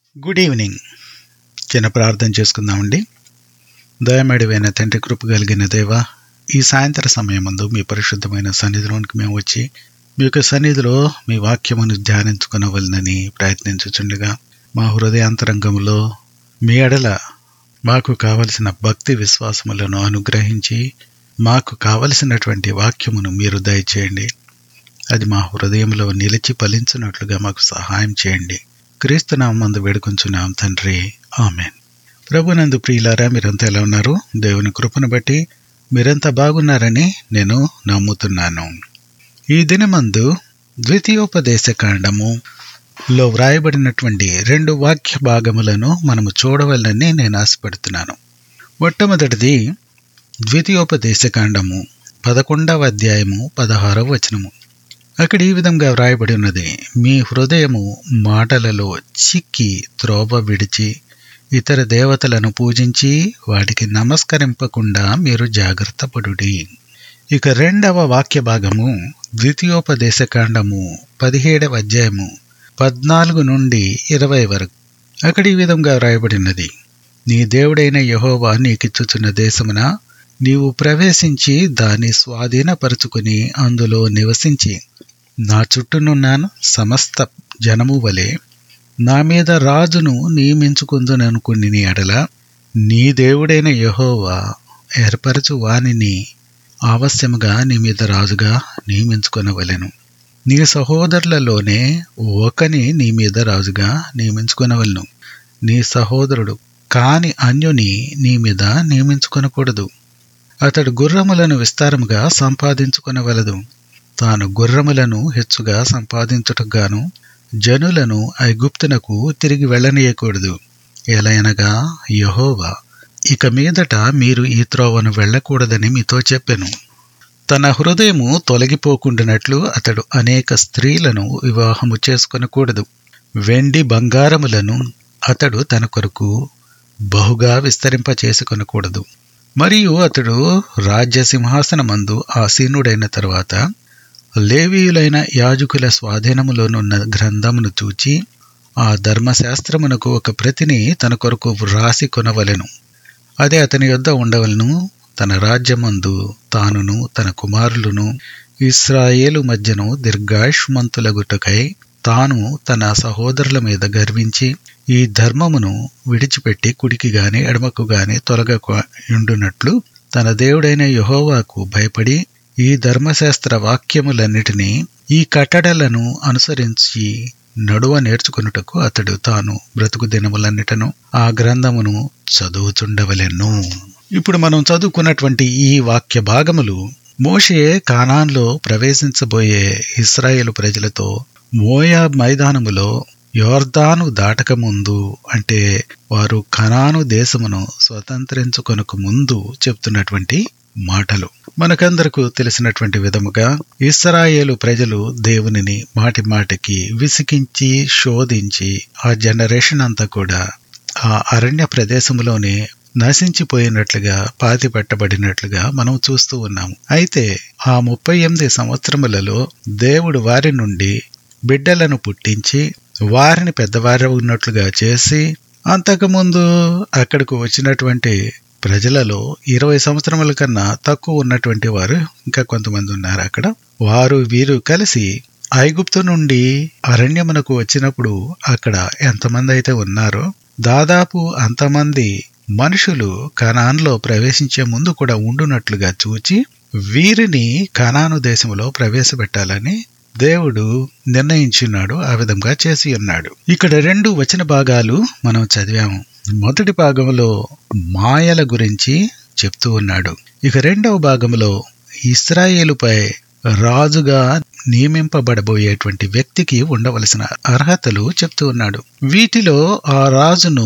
good evening చిన్న ప్రార్థన చేసుకుందామండి దయమడివైన తండ్రి కృప కలిగిన దేవ ఈ సాయంత్ర సమయం ముందు మీ పరిశుద్ధమైన సన్నిధిలోనికి మేము వచ్చి మీ యొక్క సన్నిధిలో మీ వాక్యమును ధ్యానించుకునవలనని ప్రయత్నించుచుండగా మా హృదయాంతరంగంలో మీ ఎడల మాకు కావలసిన భక్తి విశ్వాసములను అనుగ్రహించి మాకు కావలసినటువంటి వాక్యమును మీరు దయచేయండి అది మా హృదయంలో నిలిచి ఫలించినట్లుగా మాకు సహాయం చేయండి క్రీస్తునామందు వేడుకొంచున్నాం తండ్రి ఆమెన్ ప్రభునందు ప్రియులారా మీరంతా ఎలా ఉన్నారు దేవుని కృపను బట్టి మీరంతా బాగున్నారని నేను నమ్ముతున్నాను ఈ దినమందు ద్వితీయోపదేశ కాండము లో వ్రాయబడినటువంటి రెండు వాక్య భాగములను మనము చూడవలని నేను ఆశపడుతున్నాను మొట్టమొదటిది ద్వితీయోపదేశ కాండము పదకొండవ అధ్యాయము పదహారవ వచనము అక్కడ ఈ విధంగా వ్రాయబడి ఉన్నది మీ హృదయము మాటలలో చిక్కి త్రోవ విడిచి ఇతర దేవతలను పూజించి వాటికి నమస్కరింపకుండా మీరు జాగ్రత్త పడుడి ఇక రెండవ వాక్య భాగము ద్వితీయోపదేశ కాండము పదిహేడవ అధ్యాయము పద్నాలుగు నుండి ఇరవై వరకు అక్కడ ఈ విధంగా వ్రాయబడినది నీ దేవుడైన యహోవా నీకిచ్చుచున్న దేశమున నీవు ప్రవేశించి దాన్ని స్వాధీనపరుచుకుని అందులో నివసించి నా చుట్టూనున్నాను సమస్త జనము వలె నా మీద రాజును నియమించుకుందుననుకుని నీ ఎడల నీ దేవుడైన యహోవా ఏర్పరచు వానిని ఆవశ్యముగా నీ మీద రాజుగా నియమించుకొనవలెను నీ సహోదరులలోనే ఒకని నీ మీద రాజుగా నియమించుకొనవలను నీ సహోదరుడు కాని అన్యుని నీ మీద నియమించుకొనకూడదు అతడు గుర్రములను విస్తారముగా సంపాదించుకొనవలదు తాను గుర్రములను హెచ్చుగా సంపాదించుటగాను జనులను ఐగుప్తునకు తిరిగి వెళ్ళనీయకూడదు ఎలయనగా యహోవా ఇక మీదట మీరు ఈ త్రోవను వెళ్ళకూడదని మీతో చెప్పెను తన హృదయము తొలగిపోకుండానట్లు అతడు అనేక స్త్రీలను వివాహము చేసుకొనకూడదు వెండి బంగారములను అతడు తన కొరకు బహుగా విస్తరింప చేసుకొనకూడదు మరియు అతడు రాజ్య సింహాసనమందు ఆసీనుడైన తరువాత లేవీయులైన యాజకుల స్వాధీనములోనున్న గ్రంథమును చూచి ఆ ధర్మశాస్త్రమునకు ఒక ప్రతిని తన కొరకు వ్రాసి కొనవలెను అదే అతని యొద్ద ఉండవలను తన రాజ్యమందు తానును తన కుమారులను ఇస్రాయేలు మధ్యను దీర్ఘాయుష్మంతులగుటకై తాను తన సహోదరుల మీద గర్వించి ఈ ధర్మమును విడిచిపెట్టి కుడికి గాని ఎడమకు గాని తొలగకుండునట్లు తన దేవుడైన యహోవాకు భయపడి ఈ ధర్మశాస్త్ర వాక్యములన్నిటినీ ఈ కట్టడలను అనుసరించి నడువ నేర్చుకున్నటకు అతడు తాను బ్రతుకు దినములన్నిటను ఆ గ్రంథమును చదువుచుండవలెను ఇప్పుడు మనం చదువుకున్నటువంటి ఈ వాక్య భాగములు మోషే కానాన్లో ప్రవేశించబోయే ఇస్రాయేలు ప్రజలతో మోయా మైదానములో యోర్దాను దాటక ముందు అంటే వారు కనాను దేశమును స్వతంత్రించుకొనక ముందు చెప్తున్నటువంటి మాటలు మనకందరకు తెలిసినటువంటి విధముగా ఇస్రాయేలు ప్రజలు దేవునిని మాటి మాటికి విసికించి శోధించి ఆ జనరేషన్ అంతా కూడా ఆ అరణ్య ప్రదేశంలోనే నశించిపోయినట్లుగా పాతి పెట్టబడినట్లుగా మనం చూస్తూ ఉన్నాము అయితే ఆ ముప్పై ఎనిమిది సంవత్సరములలో దేవుడు వారి నుండి బిడ్డలను పుట్టించి వారిని పెద్దవారు ఉన్నట్లుగా చేసి అంతకుముందు అక్కడికి వచ్చినటువంటి ప్రజలలో ఇరవై సంవత్సరముల కన్నా తక్కువ ఉన్నటువంటి వారు ఇంకా కొంతమంది ఉన్నారు అక్కడ వారు వీరు కలిసి ఐగుప్తు నుండి అరణ్యమునకు వచ్చినప్పుడు అక్కడ ఎంతమంది అయితే ఉన్నారో దాదాపు అంతమంది మనుషులు కనాన్లో ప్రవేశించే ముందు కూడా ఉండునట్లుగా చూచి వీరిని కనాను దేశంలో ప్రవేశపెట్టాలని దేవుడు నిర్ణయించున్నాడు ఆ విధంగా చేసి ఉన్నాడు ఇక్కడ రెండు వచన భాగాలు మనం చదివాము మొదటి భాగంలో మాయల గురించి చెప్తూ ఉన్నాడు ఇక రెండవ భాగంలో ఇస్రాయేలుపై రాజుగా నియమింపబడబోయేటువంటి వ్యక్తికి ఉండవలసిన అర్హతలు చెప్తూ ఉన్నాడు వీటిలో ఆ రాజును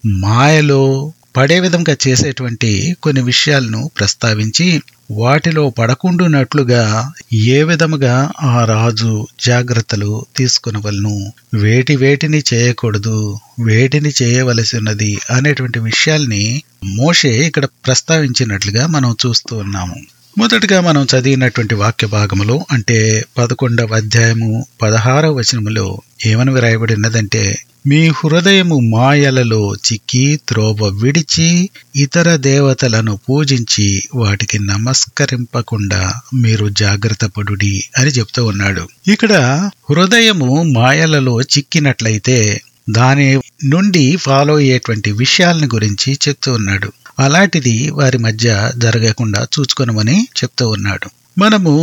మాయలో పడే విధంగా చేసేటువంటి కొన్ని విషయాలను ప్రస్తావించి వాటిలో పడకుండునట్లుగా ఏ విధముగా ఆ రాజు జాగ్రత్తలు తీసుకునవలను వేటి వేటిని చేయకూడదు వేటిని చేయవలసి ఉన్నది అనేటువంటి విషయాల్ని మోషే ఇక్కడ ప్రస్తావించినట్లుగా మనం చూస్తూ ఉన్నాము మొదటగా మనం చదివినటువంటి వాక్య భాగములో అంటే పదకొండవ అధ్యాయము పదహారవ వచనములో ఏమని వ్రాయబడినదంటే మీ హృదయము మాయలలో చిక్కి త్రోవ విడిచి ఇతర దేవతలను పూజించి వాటికి నమస్కరింపకుండా మీరు జాగ్రత్త పడుడి అని చెప్తూ ఉన్నాడు ఇక్కడ హృదయము మాయలలో చిక్కినట్లయితే దాని నుండి ఫాలో అయ్యేటువంటి విషయాలను గురించి చెప్తూ ఉన్నాడు అలాంటిది వారి మధ్య జరగకుండా చూచుకొనమని చెప్తూ ఉన్నాడు మనము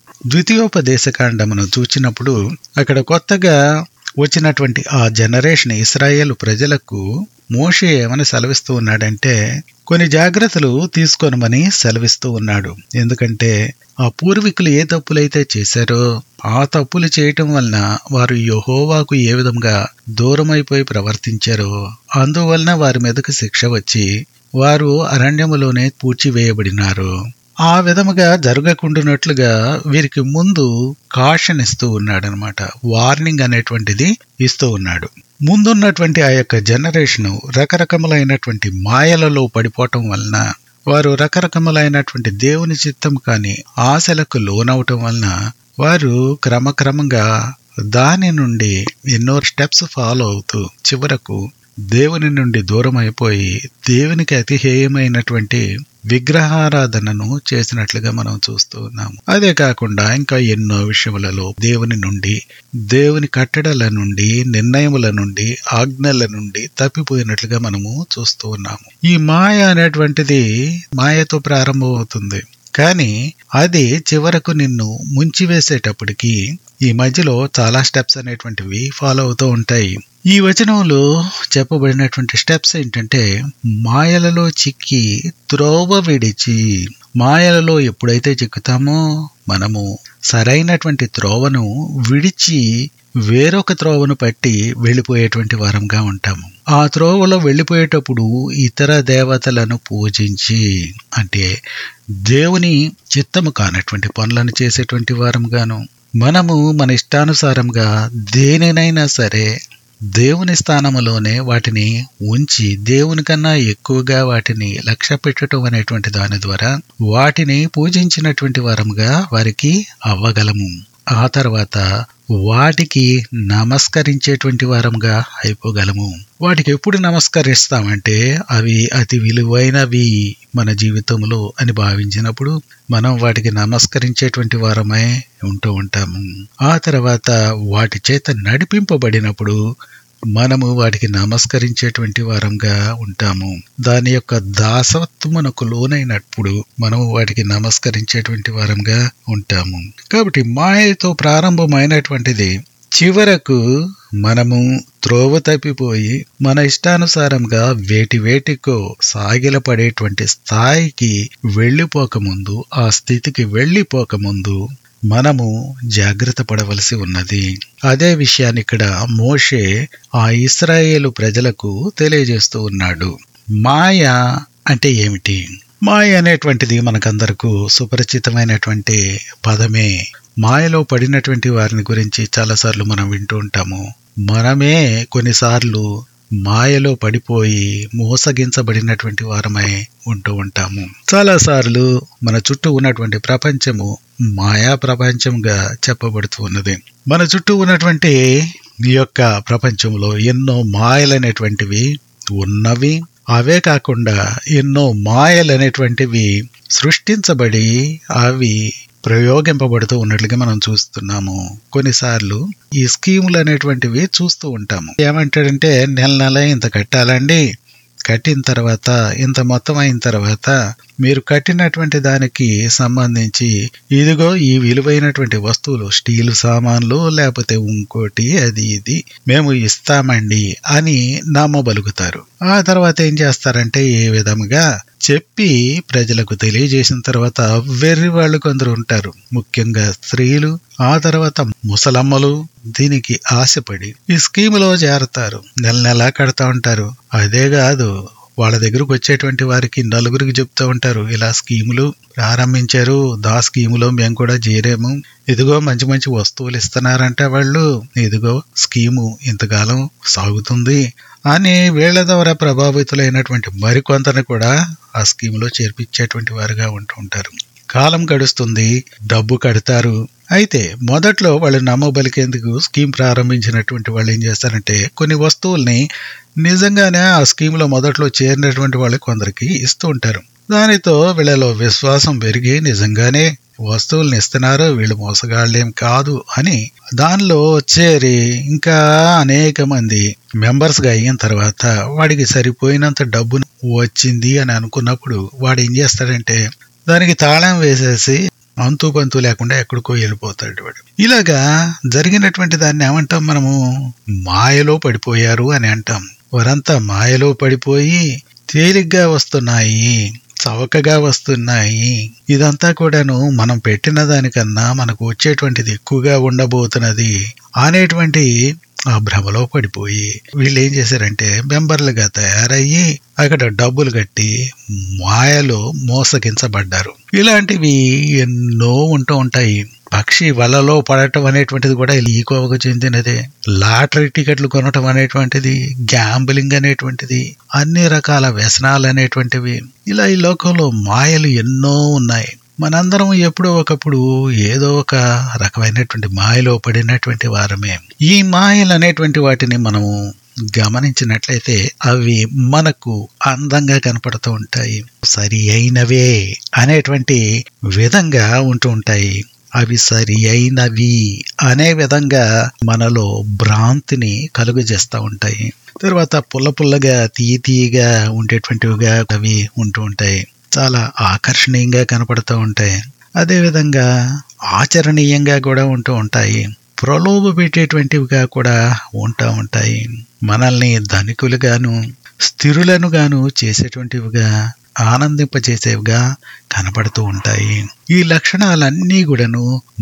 ద్వితీయోపదేశకాండమును చూచినప్పుడు అక్కడ కొత్తగా వచ్చినటువంటి ఆ జనరేషన్ ఇస్రాయేల్ ప్రజలకు మోషే ఏమని సెలవిస్తూ ఉన్నాడంటే కొన్ని జాగ్రత్తలు తీసుకోనమని సెలవిస్తూ ఉన్నాడు ఎందుకంటే ఆ పూర్వీకులు ఏ తప్పులైతే చేశారో ఆ తప్పులు చేయటం వలన వారు యహోవాకు ఏ విధంగా దూరమైపోయి ప్రవర్తించారో అందువలన వారి మీదకు శిక్ష వచ్చి వారు అరణ్యములోనే పూడ్చివేయబడినారు ఆ విధముగా జరగకుండానట్లుగా వీరికి ముందు కాషన్ ఇస్తూ ఉన్నాడనమాట వార్నింగ్ అనేటువంటిది ఇస్తూ ఉన్నాడు ముందున్నటువంటి ఆ యొక్క జనరేషన్ రకరకములైనటువంటి మాయలలో పడిపోవటం వలన వారు రకరకములైనటువంటి దేవుని చిత్తం కాని ఆశలకు లోనవటం వలన వారు క్రమక్రమంగా దాని నుండి ఎన్నో స్టెప్స్ ఫాలో అవుతూ చివరకు దేవుని నుండి దూరం అయిపోయి దేవునికి అతిహేయమైనటువంటి విగ్రహారాధనను చేసినట్లుగా మనం చూస్తూ ఉన్నాము అదే కాకుండా ఇంకా ఎన్నో విషయములలో దేవుని నుండి దేవుని కట్టడల నుండి నిర్ణయముల నుండి ఆజ్ఞల నుండి తప్పిపోయినట్లుగా మనము చూస్తూ ఉన్నాము ఈ మాయ అనేటువంటిది మాయతో ప్రారంభమవుతుంది కానీ అది చివరకు నిన్ను ముంచివేసేటప్పటికి ఈ మధ్యలో చాలా స్టెప్స్ అనేటువంటివి ఫాలో అవుతూ ఉంటాయి ఈ వచనంలో చెప్పబడినటువంటి స్టెప్స్ ఏంటంటే మాయలలో చిక్కి త్రోవ విడిచి మాయలలో ఎప్పుడైతే చిక్కుతామో మనము సరైనటువంటి త్రోవను విడిచి వేరొక త్రోవను పట్టి వెళ్ళిపోయేటువంటి వారంగా ఉంటాము ఆ త్రోవలో వెళ్ళిపోయేటప్పుడు ఇతర దేవతలను పూజించి అంటే దేవుని చిత్తము కానటువంటి పనులను చేసేటువంటి వారంగాను మనము మన ఇష్టానుసారంగా దేనినైనా సరే దేవుని స్థానములోనే వాటిని ఉంచి దేవుని కన్నా ఎక్కువగా వాటిని లక్ష్య పెట్టడం అనేటువంటి దాని ద్వారా వాటిని పూజించినటువంటి వారముగా వారికి అవ్వగలము ఆ తర్వాత వాటికి నమస్కరించేటువంటి వారంగా అయిపోగలము వాటికి ఎప్పుడు నమస్కరిస్తామంటే అవి అతి విలువైనవి మన జీవితంలో అని భావించినప్పుడు మనం వాటికి నమస్కరించేటువంటి వారమై ఉంటూ ఉంటాము ఆ తర్వాత వాటి చేత నడిపింపబడినప్పుడు మనము వాటికి నమస్కరించేటువంటి వారంగా ఉంటాము దాని యొక్క దాసత్వమునకు లోనైనప్పుడు మనము వాటికి నమస్కరించేటువంటి వారంగా ఉంటాము కాబట్టి మాయతో ప్రారంభమైనటువంటిది చివరకు మనము త్రోవ తప్పిపోయి మన ఇష్టానుసారంగా వేటి వేటికో సాగిలపడేటువంటి స్థాయికి వెళ్ళిపోకముందు ఆ స్థితికి వెళ్ళిపోకముందు మనము జాగ్రత్త పడవలసి ఉన్నది అదే విషయాన్ని ఇక్కడ మోషే ఆ ఇస్రాయేలు ప్రజలకు తెలియజేస్తూ ఉన్నాడు మాయ అంటే ఏమిటి మాయ అనేటువంటిది మనకందరకు సుపరిచితమైనటువంటి పదమే మాయలో పడినటువంటి వారిని గురించి చాలాసార్లు మనం వింటూ ఉంటాము మనమే కొన్నిసార్లు మాయలో పడిపోయి మోసగించబడినటువంటి వారమై ఉంటూ ఉంటాము చాలాసార్లు మన చుట్టూ ఉన్నటువంటి ప్రపంచము మాయా ప్రపంచంగా చెప్పబడుతూ ఉన్నది మన చుట్టూ ఉన్నటువంటి ఈ యొక్క ప్రపంచంలో ఎన్నో మాయలనేటువంటివి ఉన్నవి అవే కాకుండా ఎన్నో మాయలనేటువంటివి సృష్టించబడి అవి ప్రయోగింపబడుతూ ఉన్నట్లుగా మనం చూస్తున్నాము కొన్నిసార్లు ఈ స్కీములు అనేటువంటివి చూస్తూ ఉంటాము ఏమంటాడంటే నెల నెల ఇంత కట్టాలండి కట్టిన తర్వాత ఇంత మొత్తం అయిన తర్వాత మీరు కట్టినటువంటి దానికి సంబంధించి ఇదిగో ఈ విలువైనటువంటి వస్తువులు స్టీల్ సామాన్లు లేకపోతే ఇంకోటి అది ఇది మేము ఇస్తామండి అని నమ్మబలుగుతారు ఆ తర్వాత ఏం చేస్తారంటే ఏ విధముగా చెప్పి ప్రజలకు తెలియజేసిన తర్వాత వెర్రి వాళ్ళు కొందరు ఉంటారు ముఖ్యంగా స్త్రీలు ఆ తర్వాత ముసలమ్మలు దీనికి ఆశపడి ఈ స్కీములో చేరతారు నెల నెలా కడతా ఉంటారు అదే కాదు వాళ్ళ దగ్గరకు వచ్చేటువంటి వారికి నలుగురికి చెప్తూ ఉంటారు ఇలా స్కీములు ప్రారంభించారు దా స్కీములో మేము కూడా చేరాము ఇదిగో మంచి మంచి వస్తువులు ఇస్తున్నారంటే వాళ్ళు ఇదిగో స్కీము ఇంతకాలం సాగుతుంది అని వీళ్ల ద్వారా ప్రభావితులైనటువంటి మరికొంతని కూడా ఆ స్కీములో చేర్పించేటువంటి వారుగా ఉంటూ ఉంటారు కాలం గడుస్తుంది డబ్బు కడతారు అయితే మొదట్లో వాళ్ళు నమ్మబలికేందుకు స్కీమ్ ప్రారంభించినటువంటి వాళ్ళు ఏం చేస్తారంటే కొన్ని వస్తువుల్ని నిజంగానే ఆ స్కీమ్లో మొదట్లో చేరినటువంటి వాళ్ళు కొందరికి ఇస్తూ ఉంటారు దానితో వీళ్ళలో విశ్వాసం పెరిగి నిజంగానే వస్తువుల్ని ఇస్తున్నారు వీళ్ళు మోసగాళ్ళేం కాదు అని దానిలో చేరి ఇంకా అనేక మంది మెంబర్స్ గా అయిన తర్వాత వాడికి సరిపోయినంత డబ్బు వచ్చింది అని అనుకున్నప్పుడు వాడు ఏం చేస్తాడంటే దానికి తాళం వేసేసి అంతు పంతు లేకుండా ఎక్కడికో వెళ్ళిపోతాడు వాడు ఇలాగా జరిగినటువంటి దాన్ని ఏమంటాం మనము మాయలో పడిపోయారు అని అంటాం వారంతా మాయలో పడిపోయి తేలిగ్గా వస్తున్నాయి చవకగా వస్తున్నాయి ఇదంతా కూడాను మనం పెట్టిన దానికన్నా మనకు వచ్చేటువంటిది ఎక్కువగా ఉండబోతున్నది అనేటువంటి ఆ భ్రమలో పడిపోయి వీళ్ళు ఏం చేశారంటే మెంబర్లుగా తయారయ్యి అక్కడ డబ్బులు కట్టి మాయలో మోసగించబడ్డారు ఇలాంటివి ఎన్నో ఉంటూ ఉంటాయి పక్షి వలలో పడటం అనేటువంటిది కూడా ఈ కోవకు చెందినదే లాటరీ టికెట్లు కొనటం అనేటువంటిది గ్యాంబ్లింగ్ అనేటువంటిది అన్ని రకాల వ్యసనాలు అనేటువంటివి ఇలా ఈ లోకంలో మాయలు ఎన్నో ఉన్నాయి మనందరం ఎప్పుడో ఒకప్పుడు ఏదో ఒక రకమైనటువంటి మాయలో పడినటువంటి వారమే ఈ మాయలు అనేటువంటి వాటిని మనము గమనించినట్లయితే అవి మనకు అందంగా కనపడుతూ ఉంటాయి సరి అయినవే అనేటువంటి విధంగా ఉంటూ ఉంటాయి అవి సరి అయినవి అనే విధంగా మనలో భ్రాంతిని కలుగజేస్తూ ఉంటాయి తర్వాత పుల్ల పుల్లగా తీయ తీయగా ఉండేటువంటివిగా అవి ఉంటూ ఉంటాయి చాలా ఆకర్షణీయంగా కనపడుతూ ఉంటాయి అదేవిధంగా ఆచరణీయంగా కూడా ఉంటూ ఉంటాయి ప్రలోభ పెట్టేటువంటివిగా కూడా ఉంటూ ఉంటాయి మనల్ని ధనికులుగాను స్థిరులను గాను చేసేటువంటివిగా ఆనందింపచేసేవిగా కనపడుతూ ఉంటాయి ఈ లక్షణాలన్నీ కూడాను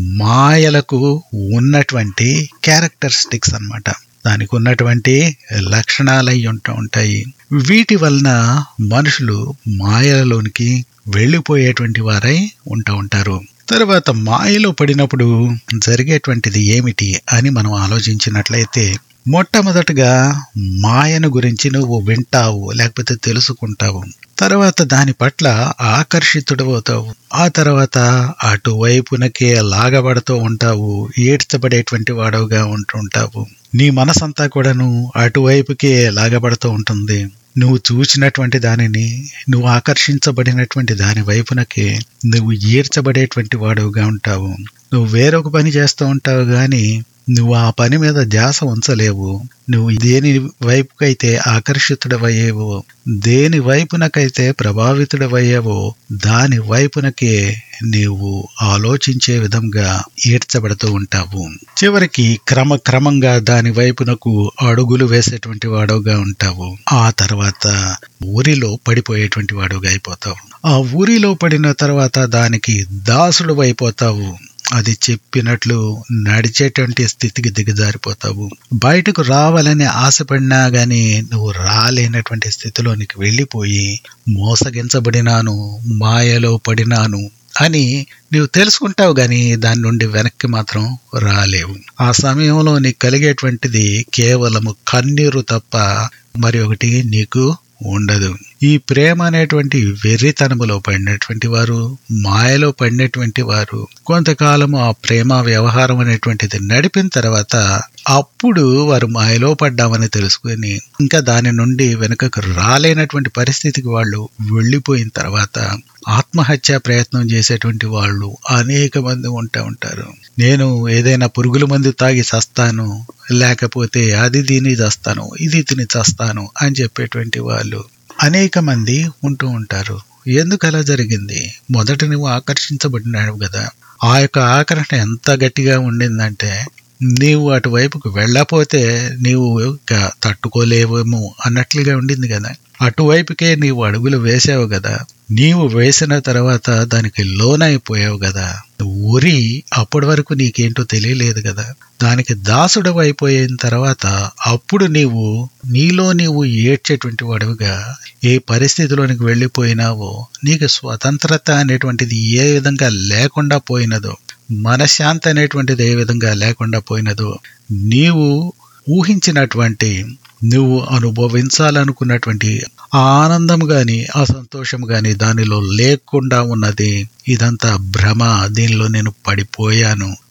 మాయలకు ఉన్నటువంటి క్యారెక్టరిస్టిక్స్ అన్నమాట దానికి ఉన్నటువంటి లక్షణాలై ఉంటూ ఉంటాయి వీటి వలన మనుషులు మాయలలోనికి వెళ్ళిపోయేటువంటి వారై ఉంటూ ఉంటారు తర్వాత మాయలో పడినప్పుడు జరిగేటువంటిది ఏమిటి అని మనం ఆలోచించినట్లయితే మొట్టమొదటగా మాయను గురించి నువ్వు వింటావు లేకపోతే తెలుసుకుంటావు తర్వాత దాని పట్ల ఆకర్షితుడవుతావు ఆ తర్వాత అటువైపునకే లాగబడుతూ ఉంటావు ఏడ్చబడేటువంటి వాడవుగా ఉంటుంటావు నీ మనసంతా కూడాను అటువైపుకే లాగబడుతూ ఉంటుంది నువ్వు చూసినటువంటి దానిని నువ్వు ఆకర్షించబడినటువంటి దాని వైపునకే నువ్వు ఈర్చబడేటువంటి వాడుగా ఉంటావు నువ్వు వేరొక పని చేస్తూ ఉంటావు గాని నువ్వు ఆ పని మీద ధ్యాస ఉంచలేవు నువ్వు దేని వైపుకైతే ఆకర్షితుడవయ్యేవో దేని వైపునకైతే ప్రభావితుడవయ్యావో దాని వైపునకే నీవు ఆలోచించే విధంగా ఈడ్చబడుతూ ఉంటావు చివరికి క్రమక్రమంగా దాని వైపునకు అడుగులు వేసేటువంటి వాడుగా ఉంటావు ఆ తర్వాత ఊరిలో పడిపోయేటువంటి వాడుగా అయిపోతావు ఆ ఊరిలో పడిన తర్వాత దానికి దాసుడు అయిపోతావు అది చెప్పినట్లు నడిచేటువంటి స్థితికి దిగజారిపోతావు బయటకు రావాలని ఆశపడినా గాని నువ్వు రాలేనటువంటి స్థితిలోనికి వెళ్ళిపోయి మోసగించబడినాను మాయలో పడినాను అని నీవు తెలుసుకుంటావు గాని దాని నుండి వెనక్కి మాత్రం రాలేవు ఆ సమయంలో నీకు కలిగేటువంటిది కేవలము కన్నీరు తప్ప మరి ఒకటి నీకు ఉండదు ఈ ప్రేమ అనేటువంటి వెర్రితనములో పడినటువంటి వారు మాయలో పడినటువంటి వారు కొంతకాలము ఆ ప్రేమ వ్యవహారం అనేటువంటిది నడిపిన తర్వాత అప్పుడు వారు మాయలో పడ్డామని తెలుసుకుని ఇంకా దాని నుండి వెనుకకు రాలేనటువంటి పరిస్థితికి వాళ్ళు వెళ్ళిపోయిన తర్వాత ఆత్మహత్య ప్రయత్నం చేసేటువంటి వాళ్ళు అనేక మంది ఉంటా ఉంటారు నేను ఏదైనా పురుగుల మందు తాగి చస్తాను లేకపోతే అది దీని చస్తాను ఇది తిని చస్తాను అని చెప్పేటువంటి వాళ్ళు అనేక మంది ఉంటూ ఉంటారు ఎందుకు అలా జరిగింది మొదట నువ్వు ఆకర్షించబడినావు కదా ఆ యొక్క ఆకర్షణ ఎంత గట్టిగా ఉండిందంటే నీవు అటువైపుకు వెళ్ళకపోతే నీవు ఇక తట్టుకోలేవేమో అన్నట్లుగా ఉండింది కదా అటువైపుకే నీవు అడుగులు వేసావు కదా నీవు వేసిన తర్వాత దానికి లోనైపోయావు కదా ఊరి అప్పటి వరకు నీకేంటో తెలియలేదు కదా దానికి దాసుడు అయిపోయిన తర్వాత అప్పుడు నీవు నీలో నీవు ఏడ్చేటువంటి వాడుగా ఏ పరిస్థితిలోనికి వెళ్ళిపోయినావో నీకు స్వతంత్రత అనేటువంటిది ఏ విధంగా లేకుండా పోయినదో మనశ్శాంతి అనేటువంటిది ఏ విధంగా లేకుండా పోయినదో నీవు ఊహించినటువంటి నువ్వు అనుభవించాలనుకున్నటువంటి ఆ ఆనందం గాని ఆ సంతోషం గాని దానిలో లేకుండా ఉన్నది ఇదంతా భ్రమ దీనిలో నేను పడిపోయాను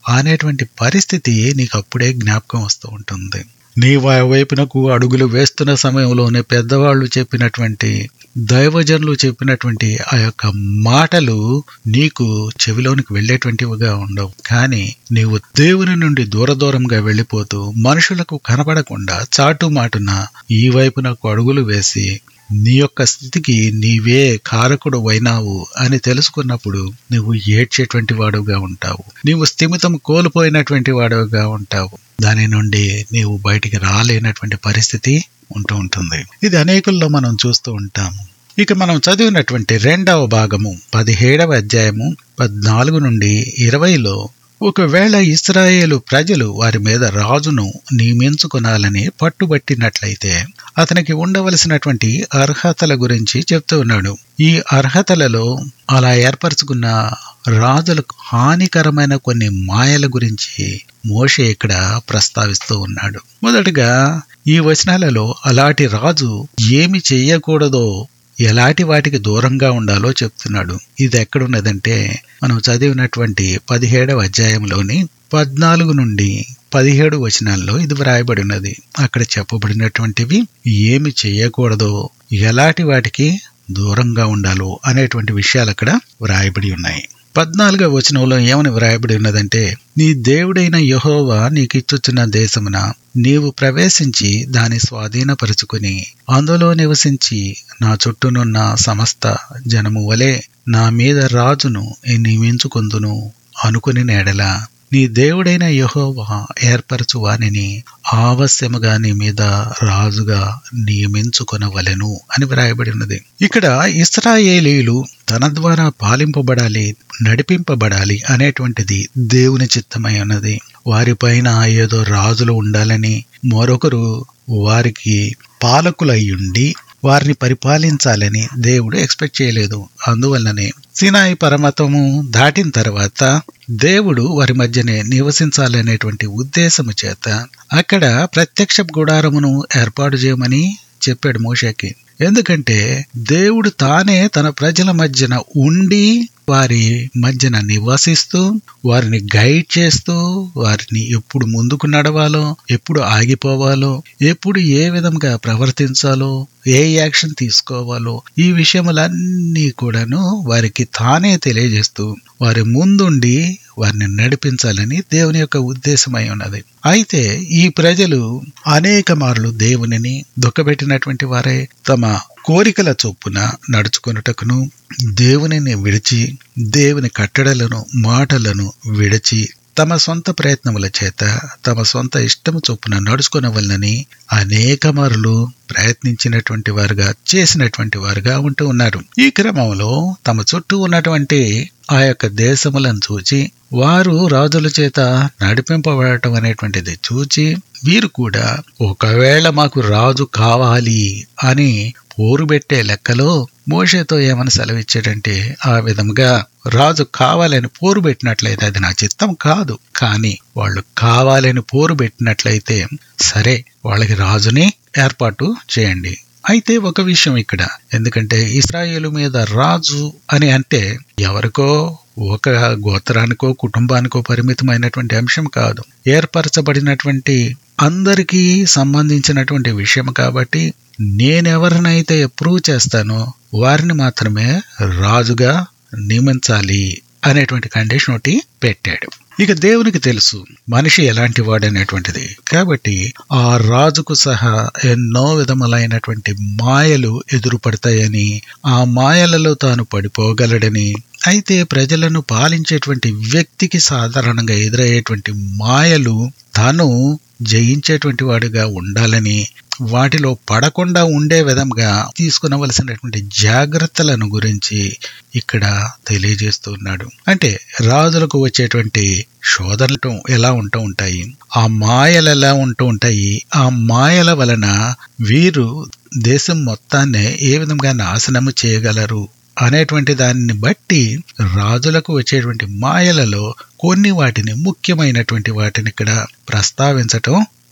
అనేటువంటి పరిస్థితి నీకు అప్పుడే జ్ఞాపకం వస్తూ ఉంటుంది నీ వైపునకు అడుగులు వేస్తున్న సమయంలోనే పెద్దవాళ్ళు చెప్పినటువంటి దైవజనులు చెప్పినటువంటి ఆ యొక్క మాటలు నీకు చెవిలోనికి వెళ్ళేటువంటివిగా ఉండవు కానీ నీవు దేవుని నుండి దూర దూరంగా వెళ్ళిపోతూ మనుషులకు కనబడకుండా చాటు మాటున ఈ వైపునకు అడుగులు వేసి నీ యొక్క స్థితికి నీవే కారకుడు అయినావు అని తెలుసుకున్నప్పుడు నువ్వు ఏడ్చేటువంటి వాడుగా ఉంటావు నీవు స్థిమితం కోల్పోయినటువంటి వాడుగా ఉంటావు దాని నుండి నీవు బయటికి రాలేనటువంటి పరిస్థితి ఉంటూ ఉంటుంది ఇది అనేకుల్లో మనం చూస్తూ ఉంటాము ఇక మనం చదివినటువంటి రెండవ భాగము పదిహేడవ అధ్యాయము పద్నాలుగు నుండి ఇరవైలో ఒకవేళ ఇస్రాయేలు ప్రజలు వారి మీద రాజును నియమించుకొనాలని పట్టుబట్టినట్లయితే అతనికి ఉండవలసినటువంటి అర్హతల గురించి చెప్తూ ఉన్నాడు ఈ అర్హతలలో అలా ఏర్పరచుకున్న రాజులకు హానికరమైన కొన్ని మాయల గురించి మోషే ఇక్కడ ప్రస్తావిస్తూ ఉన్నాడు మొదటగా ఈ వచనాలలో అలాంటి రాజు ఏమి చెయ్యకూడదో ఎలాంటి వాటికి దూరంగా ఉండాలో చెప్తున్నాడు ఇది ఎక్కడున్నదంటే మనం చదివినటువంటి పదిహేడవ అధ్యాయంలోని పద్నాలుగు నుండి పదిహేడు వచనాల్లో ఇది వ్రాయబడి ఉన్నది అక్కడ చెప్పబడినటువంటివి ఏమి చేయకూడదో ఎలాంటి వాటికి దూరంగా ఉండాలో అనేటువంటి విషయాలు అక్కడ వ్రాయబడి ఉన్నాయి పద్నాలుగవ వచనంలో ఏమని వ్రాయబడి ఉన్నదంటే నీ దేవుడైన యహోవా నీకిచ్చుచున్న దేశమున నీవు ప్రవేశించి దాని స్వాధీనపరుచుకుని అందులో నివసించి నా చుట్టూనున్న సమస్త జనము వలె నా మీద రాజును నియమించుకుందును అనుకుని నేడల నీ దేవుడైన యహోవా ఏర్పరచు వానిని ఆవశ్యముగా నీ మీద రాజుగా నియమించుకొనవలెను అని వ్రాయబడి ఉన్నది ఇక్కడ ఇస్రాయేలీలు తన ద్వారా పాలింపబడాలి నడిపింపబడాలి అనేటువంటిది దేవుని చిత్తమై ఉన్నది వారిపైన ఏదో రాజులు ఉండాలని మరొకరు వారికి పాలకులయ్యుండి వారిని పరిపాలించాలని దేవుడు ఎక్స్పెక్ట్ చేయలేదు అందువల్లనే సినాయి పరమతము దాటిన తర్వాత దేవుడు వారి మధ్యనే నివసించాలనేటువంటి ఉద్దేశము చేత అక్కడ ప్రత్యక్ష గుడారమును ఏర్పాటు చేయమని చెప్పాడు మోషకి ఎందుకంటే దేవుడు తానే తన ప్రజల మధ్యన ఉండి వారి మధ్యన నివసిస్తూ వారిని గైడ్ చేస్తూ వారిని ఎప్పుడు ముందుకు నడవాలో ఎప్పుడు ఆగిపోవాలో ఎప్పుడు ఏ విధంగా ప్రవర్తించాలో ఏ యాక్షన్ తీసుకోవాలో ఈ విషయములన్నీ కూడాను వారికి తానే తెలియజేస్తూ వారి ముందుండి వారిని నడిపించాలని దేవుని యొక్క ఉద్దేశమై ఉన్నది అయితే ఈ ప్రజలు అనేక మార్లు దేవునిని దుఃఖపెట్టినటువంటి వారే తమ కోరికల చొప్పున నడుచుకొనుటకును దేవునిని విడిచి దేవుని కట్టడలను మాటలను విడిచి తమ సొంత ప్రయత్నముల చేత తమ సొంత ఇష్టము చొప్పున నడుచుకునవలనని అనేక మరులు ప్రయత్నించినటువంటి వారుగా చేసినటువంటి వారుగా ఉంటూ ఉన్నారు ఈ క్రమంలో తమ చుట్టూ ఉన్నటువంటి ఆ యొక్క దేశములను చూచి వారు రాజుల చేత నడిపింపబడటం అనేటువంటిది చూచి వీరు కూడా ఒకవేళ మాకు రాజు కావాలి అని పోరుబెట్టే లెక్కలో మోషేతో ఏమని సెలవిచ్చాడంటే ఆ విధంగా రాజు కావాలని పోరు పెట్టినట్లయితే అది నా చిత్తం కాదు కానీ వాళ్ళు కావాలని పోరు పెట్టినట్లయితే సరే వాళ్ళకి రాజుని ఏర్పాటు చేయండి అయితే ఒక విషయం ఇక్కడ ఎందుకంటే ఇస్రాయేలు మీద రాజు అని అంటే ఎవరికో ఒక గోత్రానికో కుటుంబానికో పరిమితమైనటువంటి అంశం కాదు ఏర్పరచబడినటువంటి అందరికీ సంబంధించినటువంటి విషయం కాబట్టి నేనెవరినైతే అప్రూవ్ చేస్తానో వారిని మాత్రమే రాజుగా నియమించాలి అనేటువంటి కండిషన్ ఒకటి పెట్టాడు ఇక దేవునికి తెలుసు మనిషి ఎలాంటి వాడనేటువంటిది కాబట్టి ఆ రాజుకు సహా ఎన్నో విధములైనటువంటి మాయలు ఎదురుపడతాయని ఆ మాయలలో తాను పడిపోగలడని అయితే ప్రజలను పాలించేటువంటి వ్యక్తికి సాధారణంగా ఎదురయ్యేటువంటి మాయలు తాను జయించేటువంటి వాడిగా ఉండాలని వాటిలో పడకుండా ఉండే విధంగా తీసుకునవలసినటువంటి జాగ్రత్తలను గురించి ఇక్కడ తెలియజేస్తున్నాడు అంటే రాజులకు వచ్చేటువంటి శోధనలు ఎలా ఉంటూ ఉంటాయి ఆ మాయలు ఎలా ఉంటూ ఉంటాయి ఆ మాయల వలన వీరు దేశం మొత్తాన్ని ఏ విధంగా నాశనము చేయగలరు అనేటువంటి దానిని బట్టి రాజులకు వచ్చేటువంటి మాయలలో కొన్ని వాటిని ముఖ్యమైనటువంటి వాటిని ఇక్కడ ప్రస్తావించటం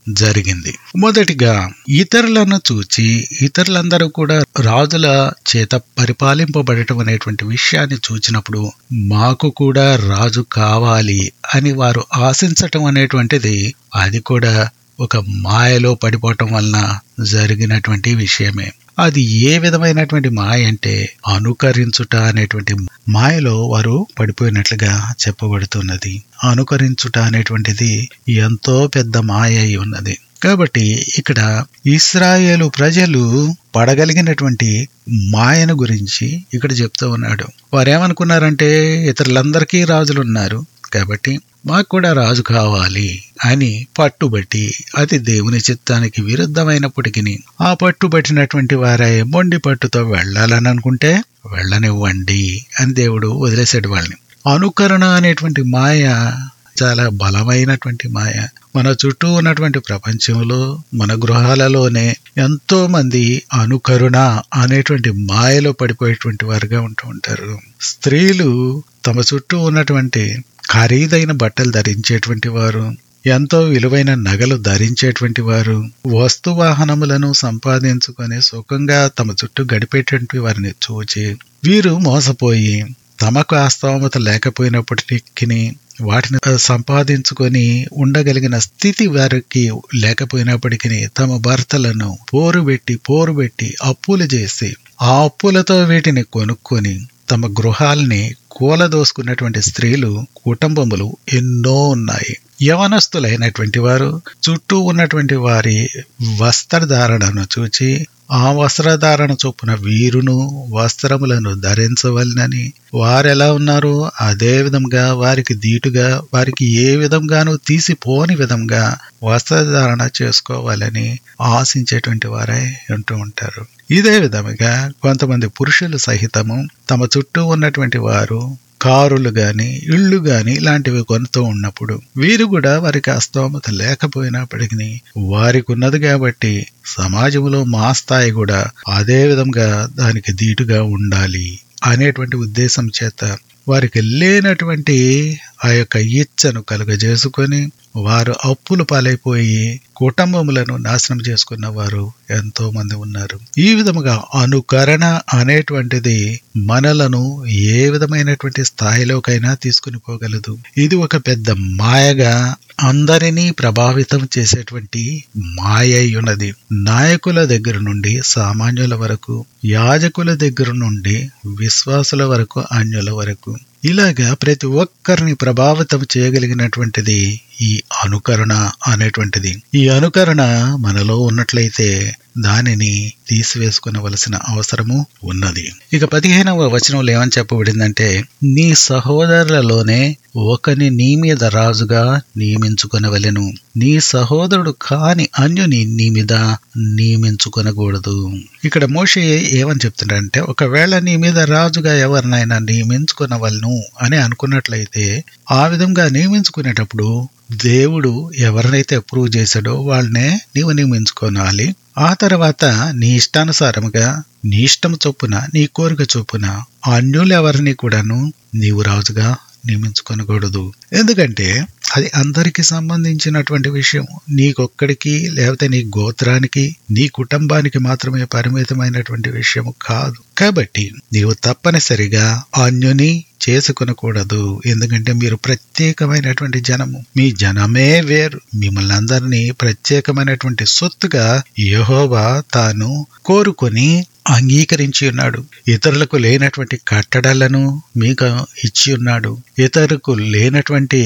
జరిగింది మొదటిగా ఇతరులను చూచి ఇతరులందరూ కూడా రాజుల చేత పరిపాలింపబడటం అనేటువంటి విషయాన్ని చూచినప్పుడు మాకు కూడా రాజు కావాలి అని వారు ఆశించటం అనేటువంటిది అది కూడా ఒక మాయలో పడిపోవటం వలన జరిగినటువంటి విషయమే అది ఏ విధమైనటువంటి మాయ అంటే అనుకరించుట అనేటువంటి మాయలో వారు పడిపోయినట్లుగా చెప్పబడుతున్నది అనుకరించుట అనేటువంటిది ఎంతో పెద్ద మాయ అయి ఉన్నది కాబట్టి ఇక్కడ ఇస్రాయేలు ప్రజలు పడగలిగినటువంటి మాయను గురించి ఇక్కడ చెప్తూ ఉన్నాడు వారేమనుకున్నారంటే ఇతరులందరికీ రాజులు ఉన్నారు కాబట్టి మాకు కూడా రాజు కావాలి అని పట్టుబట్టి అది దేవుని చిత్తానికి విరుద్ధమైనప్పటికీ ఆ పట్టుబట్టినటువంటి వారే మొండి పట్టుతో వెళ్ళాలని అనుకుంటే వెళ్ళనివ్వండి అని దేవుడు వదిలేసాడు వాళ్ళని అనుకరణ అనేటువంటి మాయ చాలా బలమైనటువంటి మాయ మన చుట్టూ ఉన్నటువంటి ప్రపంచంలో మన గృహాలలోనే ఎంతో మంది అనుకరుణ అనేటువంటి మాయలో పడిపోయేటువంటి వారుగా ఉంటూ ఉంటారు స్త్రీలు తమ చుట్టూ ఉన్నటువంటి ఖరీదైన బట్టలు ధరించేటువంటి వారు ఎంతో విలువైన నగలు ధరించేటువంటి వారు వస్తు వాహనములను సంపాదించుకొని సుఖంగా తమ చుట్టూ గడిపేటువంటి వారిని చూచి వీరు మోసపోయి తమకు ఆ స్తోమత లేకపోయినప్పటికీ వాటిని సంపాదించుకొని ఉండగలిగిన స్థితి వారికి లేకపోయినప్పటికీ తమ భర్తలను పోరుబెట్టి పోరుబెట్టి అప్పులు చేసి ఆ అప్పులతో వీటిని కొనుక్కొని తమ గృహాల్ని కూలదోసుకున్నటువంటి స్త్రీలు కుటుంబములు ఎన్నో ఉన్నాయి యవనస్తులైనటువంటి వారు చుట్టూ ఉన్నటువంటి వారి వస్త్రధారణను చూచి ఆ వస్త్రధారణ చొప్పున వీరును వస్త్రములను ధరించవలనని వారెలా ఉన్నారో అదే విధంగా వారికి దీటుగా వారికి ఏ విధంగానూ తీసిపోని విధంగా వస్త్రధారణ చేసుకోవాలని ఆశించేటువంటి వారే ఉంటూ ఉంటారు ఇదే విధముగా కొంతమంది పురుషులు సహితము తమ చుట్టూ ఉన్నటువంటి వారు కారులు గాని ఇళ్ళు గాని ఇలాంటివి కొనుతూ ఉన్నప్పుడు వీరు కూడా వారికి అస్తోమత లేకపోయినప్పటికీ వారికి ఉన్నది కాబట్టి సమాజంలో మా స్థాయి కూడా అదే విధంగా దానికి దీటుగా ఉండాలి అనేటువంటి ఉద్దేశం చేత వారికి లేనటువంటి ఆ యొక్క ఇచ్చను కలుగజేసుకొని వారు అప్పులు పాలైపోయి కుటుంబములను నాశనం చేసుకున్న వారు ఎంతో మంది ఉన్నారు ఈ విధముగా అనుకరణ అనేటువంటిది మనలను ఏ విధమైనటువంటి స్థాయిలోకైనా తీసుకుని పోగలదు ఇది ఒక పెద్ద మాయగా అందరినీ ప్రభావితం చేసేటువంటి మాయ అయి ఉన్నది నాయకుల దగ్గర నుండి సామాన్యుల వరకు యాజకుల దగ్గర నుండి విశ్వాసుల వరకు అన్యుల వరకు ఇలాగా ప్రతి ఒక్కరిని ప్రభావితం చేయగలిగినటువంటిది ఈ అనుకరణ అనేటువంటిది ఈ అనుకరణ మనలో ఉన్నట్లయితే దానిని తీసివేసుకునవలసిన అవసరము ఉన్నది ఇక పదిహేనవ వచనంలో ఏమని చెప్పబడిందంటే నీ సహోదరులలోనే ఒకని నీ మీద రాజుగా నియమించుకొనవలెను నీ సహోదరుడు కాని అన్యుని నీ మీద నియమించుకొనకూడదు ఇక్కడ మోషే ఏమని చెప్తున్నాడంటే ఒకవేళ నీ మీద రాజుగా ఎవరినైనా నియమించుకునవలను అని అనుకున్నట్లయితే ఆ విధంగా నియమించుకునేటప్పుడు దేవుడు ఎవరినైతే అప్రూవ్ చేశాడో వాళ్ళనే నీవు నియమించుకోనాలి ఆ తర్వాత నీ ఇష్టానుసారముగా నీ ఇష్టం చొప్పున నీ కోరిక చొప్పున అన్యులు ఎవరిని కూడాను నీవు రాజుగా నియమించుకొనకూడదు ఎందుకంటే అది అందరికి సంబంధించినటువంటి విషయం నీకొక్కడికి లేకపోతే నీ గోత్రానికి నీ కుటుంబానికి మాత్రమే పరిమితమైనటువంటి విషయం కాదు కాబట్టి నీవు తప్పనిసరిగా అన్యుని చేసుకునకూడదు ఎందుకంటే మీరు ప్రత్యేకమైనటువంటి జనము మీ జనమే వేరు మిమ్మల్ని అందరినీ ప్రత్యేకమైనటువంటి సొత్తుగా యహోవా తాను కోరుకొని అంగీకరించి ఉన్నాడు ఇతరులకు లేనటువంటి కట్టడలను మీకు ఇచ్చి ఉన్నాడు ఇతరులకు లేనటువంటి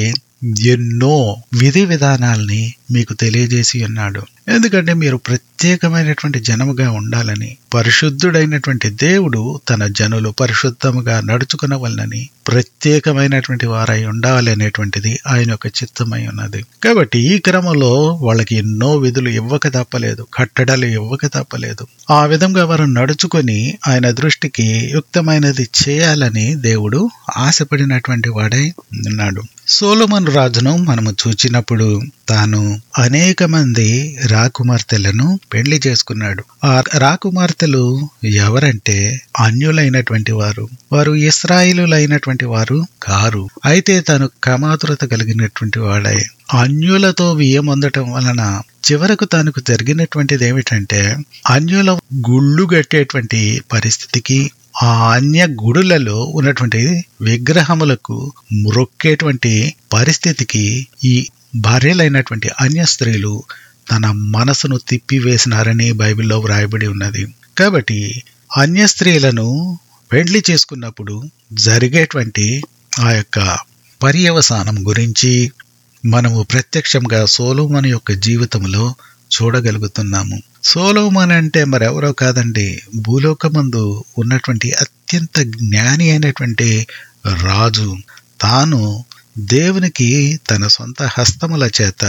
ఎన్నో విధి విధానాల్ని మీకు తెలియజేసి ఉన్నాడు ఎందుకంటే మీరు ప్రత్యేకమైనటువంటి జనముగా ఉండాలని పరిశుద్ధుడైనటువంటి దేవుడు తన జనులు పరిశుద్ధముగా నడుచుకునవలనని ప్రత్యేకమైనటువంటి వారై ఉండాలి అనేటువంటిది ఆయన యొక్క చిత్తమై ఉన్నది కాబట్టి ఈ క్రమంలో వాళ్ళకి ఎన్నో విధులు ఇవ్వక తప్పలేదు కట్టడాలు ఇవ్వక తప్పలేదు ఆ విధంగా వారు నడుచుకొని ఆయన దృష్టికి యుక్తమైనది చేయాలని దేవుడు ఆశపడినటువంటి వాడై ఉన్నాడు సోలోమన్ రాజును మనము చూచినప్పుడు తాను అనేక మంది రాకుమార్తెలను పెళ్లి చేసుకున్నాడు ఆ రాకుమార్తెలు ఎవరంటే అన్యులైనటువంటి వారు వారు ఇస్రాయిలులైనటువంటి వారు కారు అయితే తాను కమాతురత కలిగినటువంటి వాడై అన్యులతో వియ్యమొందటం వలన చివరకు తనకు జరిగినటువంటిది ఏమిటంటే అన్యుల గుళ్ళు కట్టేటువంటి పరిస్థితికి ఆ అన్య గుడులలో ఉన్నటువంటి విగ్రహములకు మ్రొక్కేటువంటి పరిస్థితికి ఈ భార్యలైనటువంటి అన్య స్త్రీలు తన మనసును తిప్పివేసినారని బైబిల్లో వ్రాయబడి ఉన్నది కాబట్టి అన్య స్త్రీలను పెండ్లి చేసుకున్నప్పుడు జరిగేటువంటి ఆ యొక్క పర్యవసానం గురించి మనము ప్రత్యక్షంగా సోలోమన్ యొక్క జీవితంలో చూడగలుగుతున్నాము సోలోమన్ అంటే మరెవరో కాదండి భూలోకమందు ఉన్నటువంటి అత్యంత జ్ఞాని అయినటువంటి రాజు తాను దేవునికి తన సొంత హస్తముల చేత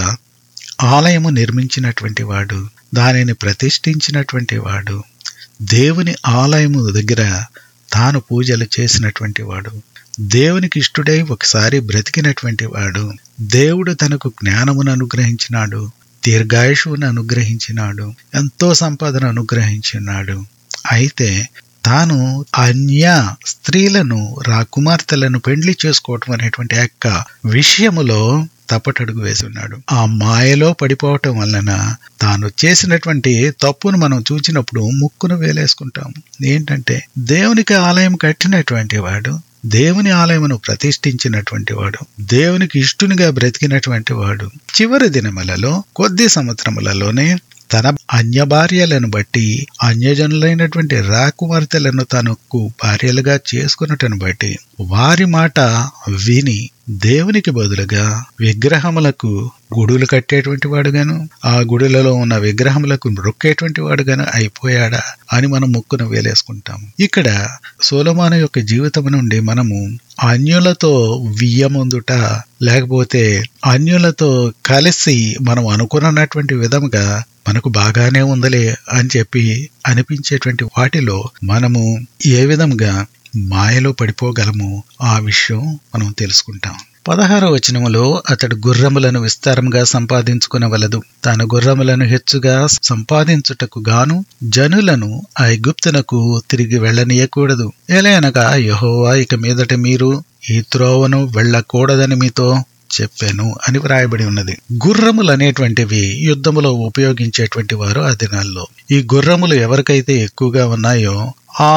ఆలయము నిర్మించినటువంటి వాడు దానిని ప్రతిష్ఠించినటువంటి వాడు దేవుని ఆలయము దగ్గర తాను పూజలు చేసినటువంటి వాడు దేవునికి ఇష్టుడై ఒకసారి బ్రతికినటువంటి వాడు దేవుడు తనకు జ్ఞానమును అనుగ్రహించినాడు దీర్ఘాయుషువును అనుగ్రహించినాడు ఎంతో సంపదను అనుగ్రహించినాడు అయితే తాను అన్య స్త్రీలను రాకుమార్తెలను పెండ్లి చేసుకోవటం అనేటువంటి యొక్క విషయములో తప్పటడుగు వేసి ఉన్నాడు ఆ మాయలో పడిపోవటం వలన తాను చేసినటువంటి తప్పును మనం చూచినప్పుడు ముక్కును వేలేసుకుంటాము ఏంటంటే దేవునికి ఆలయం కట్టినటువంటి వాడు దేవుని ఆలయమును ప్రతిష్ఠించినటువంటి వాడు దేవునికి ఇష్టునిగా బ్రతికినటువంటి వాడు చివరి దినములలో కొద్ది సంవత్సరములలోనే తన అన్య భార్యలను బట్టి అన్యజనులైనటువంటి రాకుమార్తెలను తనకు భార్యలుగా చేసుకున్నటను బట్టి వారి మాట విని దేవునికి బదులుగా విగ్రహములకు గుడులు కట్టేటువంటి వాడుగాను ఆ గుడులలో ఉన్న విగ్రహములకు మొక్కేటువంటి వాడుగాను అయిపోయాడా అని మనం ముక్కును వేలేసుకుంటాం ఇక్కడ సోలమాను యొక్క జీవితం నుండి మనము అన్యులతో వియ్యముందుట లేకపోతే అన్యులతో కలిసి మనం అనుకున్నటువంటి విధముగా మనకు బాగానే ఉందలే అని చెప్పి అనిపించేటువంటి వాటిలో మనము ఏ విధంగా మాయలో పడిపోగలము ఆ విషయం మనం తెలుసుకుంటాం పదహారో వచనములో అతడు గుర్రములను విస్తారంగా సంపాదించుకునవలదు తాను గుర్రములను హెచ్చుగా సంపాదించుటకు గాను జనులను ఐగుప్తునకు తిరిగి వెళ్ళనీయకూడదు ఎలయనగా యహోవా ఇక మీదట మీరు ఈ త్రోవను వెళ్ళకూడదని మీతో చెప్పాను అని వ్రాయబడి ఉన్నది గుర్రములు అనేటువంటివి యుద్ధములో ఉపయోగించేటువంటి వారు ఆ దినాల్లో ఈ గుర్రములు ఎవరికైతే ఎక్కువగా ఉన్నాయో ఆ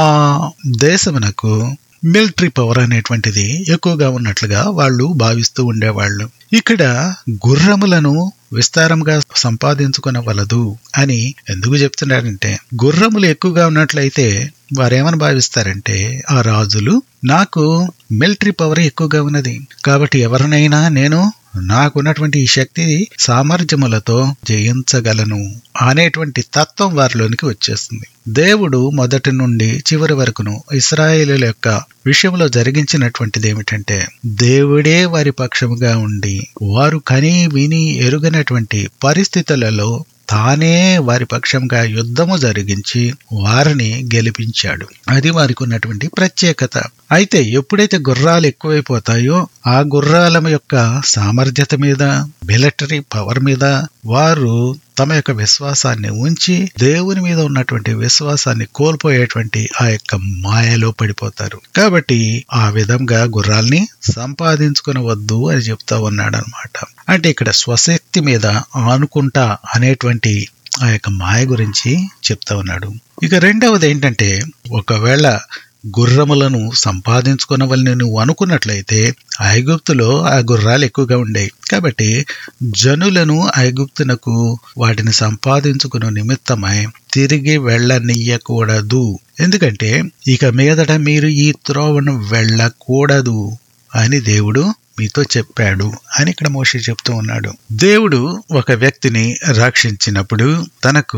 దేశమునకు మిలిటరీ పవర్ అనేటువంటిది ఎక్కువగా ఉన్నట్లుగా వాళ్ళు భావిస్తూ ఉండేవాళ్ళు ఇక్కడ గుర్రములను విస్తారంగా సంపాదించుకునవలదు అని ఎందుకు చెప్తున్నారంటే గుర్రములు ఎక్కువగా ఉన్నట్లయితే వారేమని భావిస్తారంటే ఆ రాజులు నాకు మిలిటరీ పవర్ ఎక్కువగా ఉన్నది కాబట్టి ఎవరినైనా నేను నాకున్నటువంటి ఈ శక్తి సామర్థ్యములతో జయించగలను అనేటువంటి తత్వం వారిలోనికి వచ్చేస్తుంది దేవుడు మొదటి నుండి చివరి వరకును ఇస్రాయేలుల యొక్క విషయంలో జరిగించినటువంటిది ఏమిటంటే దేవుడే వారి పక్షముగా ఉండి వారు కని విని ఎరుగనటువంటి పరిస్థితులలో తానే వారి పక్షంగా యుద్ధము జరిగించి వారిని గెలిపించాడు అది వారికి ఉన్నటువంటి ప్రత్యేకత అయితే ఎప్పుడైతే గుర్రాలు ఎక్కువైపోతాయో ఆ గుర్రాల యొక్క సామర్థ్యత మీద మిలిటరీ పవర్ మీద వారు తమ యొక్క విశ్వాసాన్ని ఉంచి దేవుని మీద ఉన్నటువంటి విశ్వాసాన్ని కోల్పోయేటువంటి ఆ యొక్క మాయలో పడిపోతారు కాబట్టి ఆ విధంగా గుర్రాల్ని సంపాదించుకునవద్దు అని చెప్తా ఉన్నాడు అనమాట అంటే ఇక్కడ స్వశక్తి మీద ఆనుకుంటా అనేటువంటి ఆ యొక్క మాయ గురించి చెప్తా ఉన్నాడు ఇక రెండవది ఏంటంటే ఒకవేళ గుర్రములను సంపాదించుకునవలని నువ్వు అనుకున్నట్లయితే ఐగుప్తులో ఆ గుర్రాలు ఎక్కువగా ఉండేవి కాబట్టి జనులను ఐగుప్తునకు వాటిని సంపాదించుకున్న నిమిత్తమై తిరిగి వెళ్ళనీయకూడదు ఎందుకంటే ఇక మీదట మీరు ఈ త్రోవను వెళ్ళకూడదు అని దేవుడు మీతో చెప్పాడు అని ఇక్కడ మోషే చెప్తూ ఉన్నాడు దేవుడు ఒక వ్యక్తిని రక్షించినప్పుడు తనకు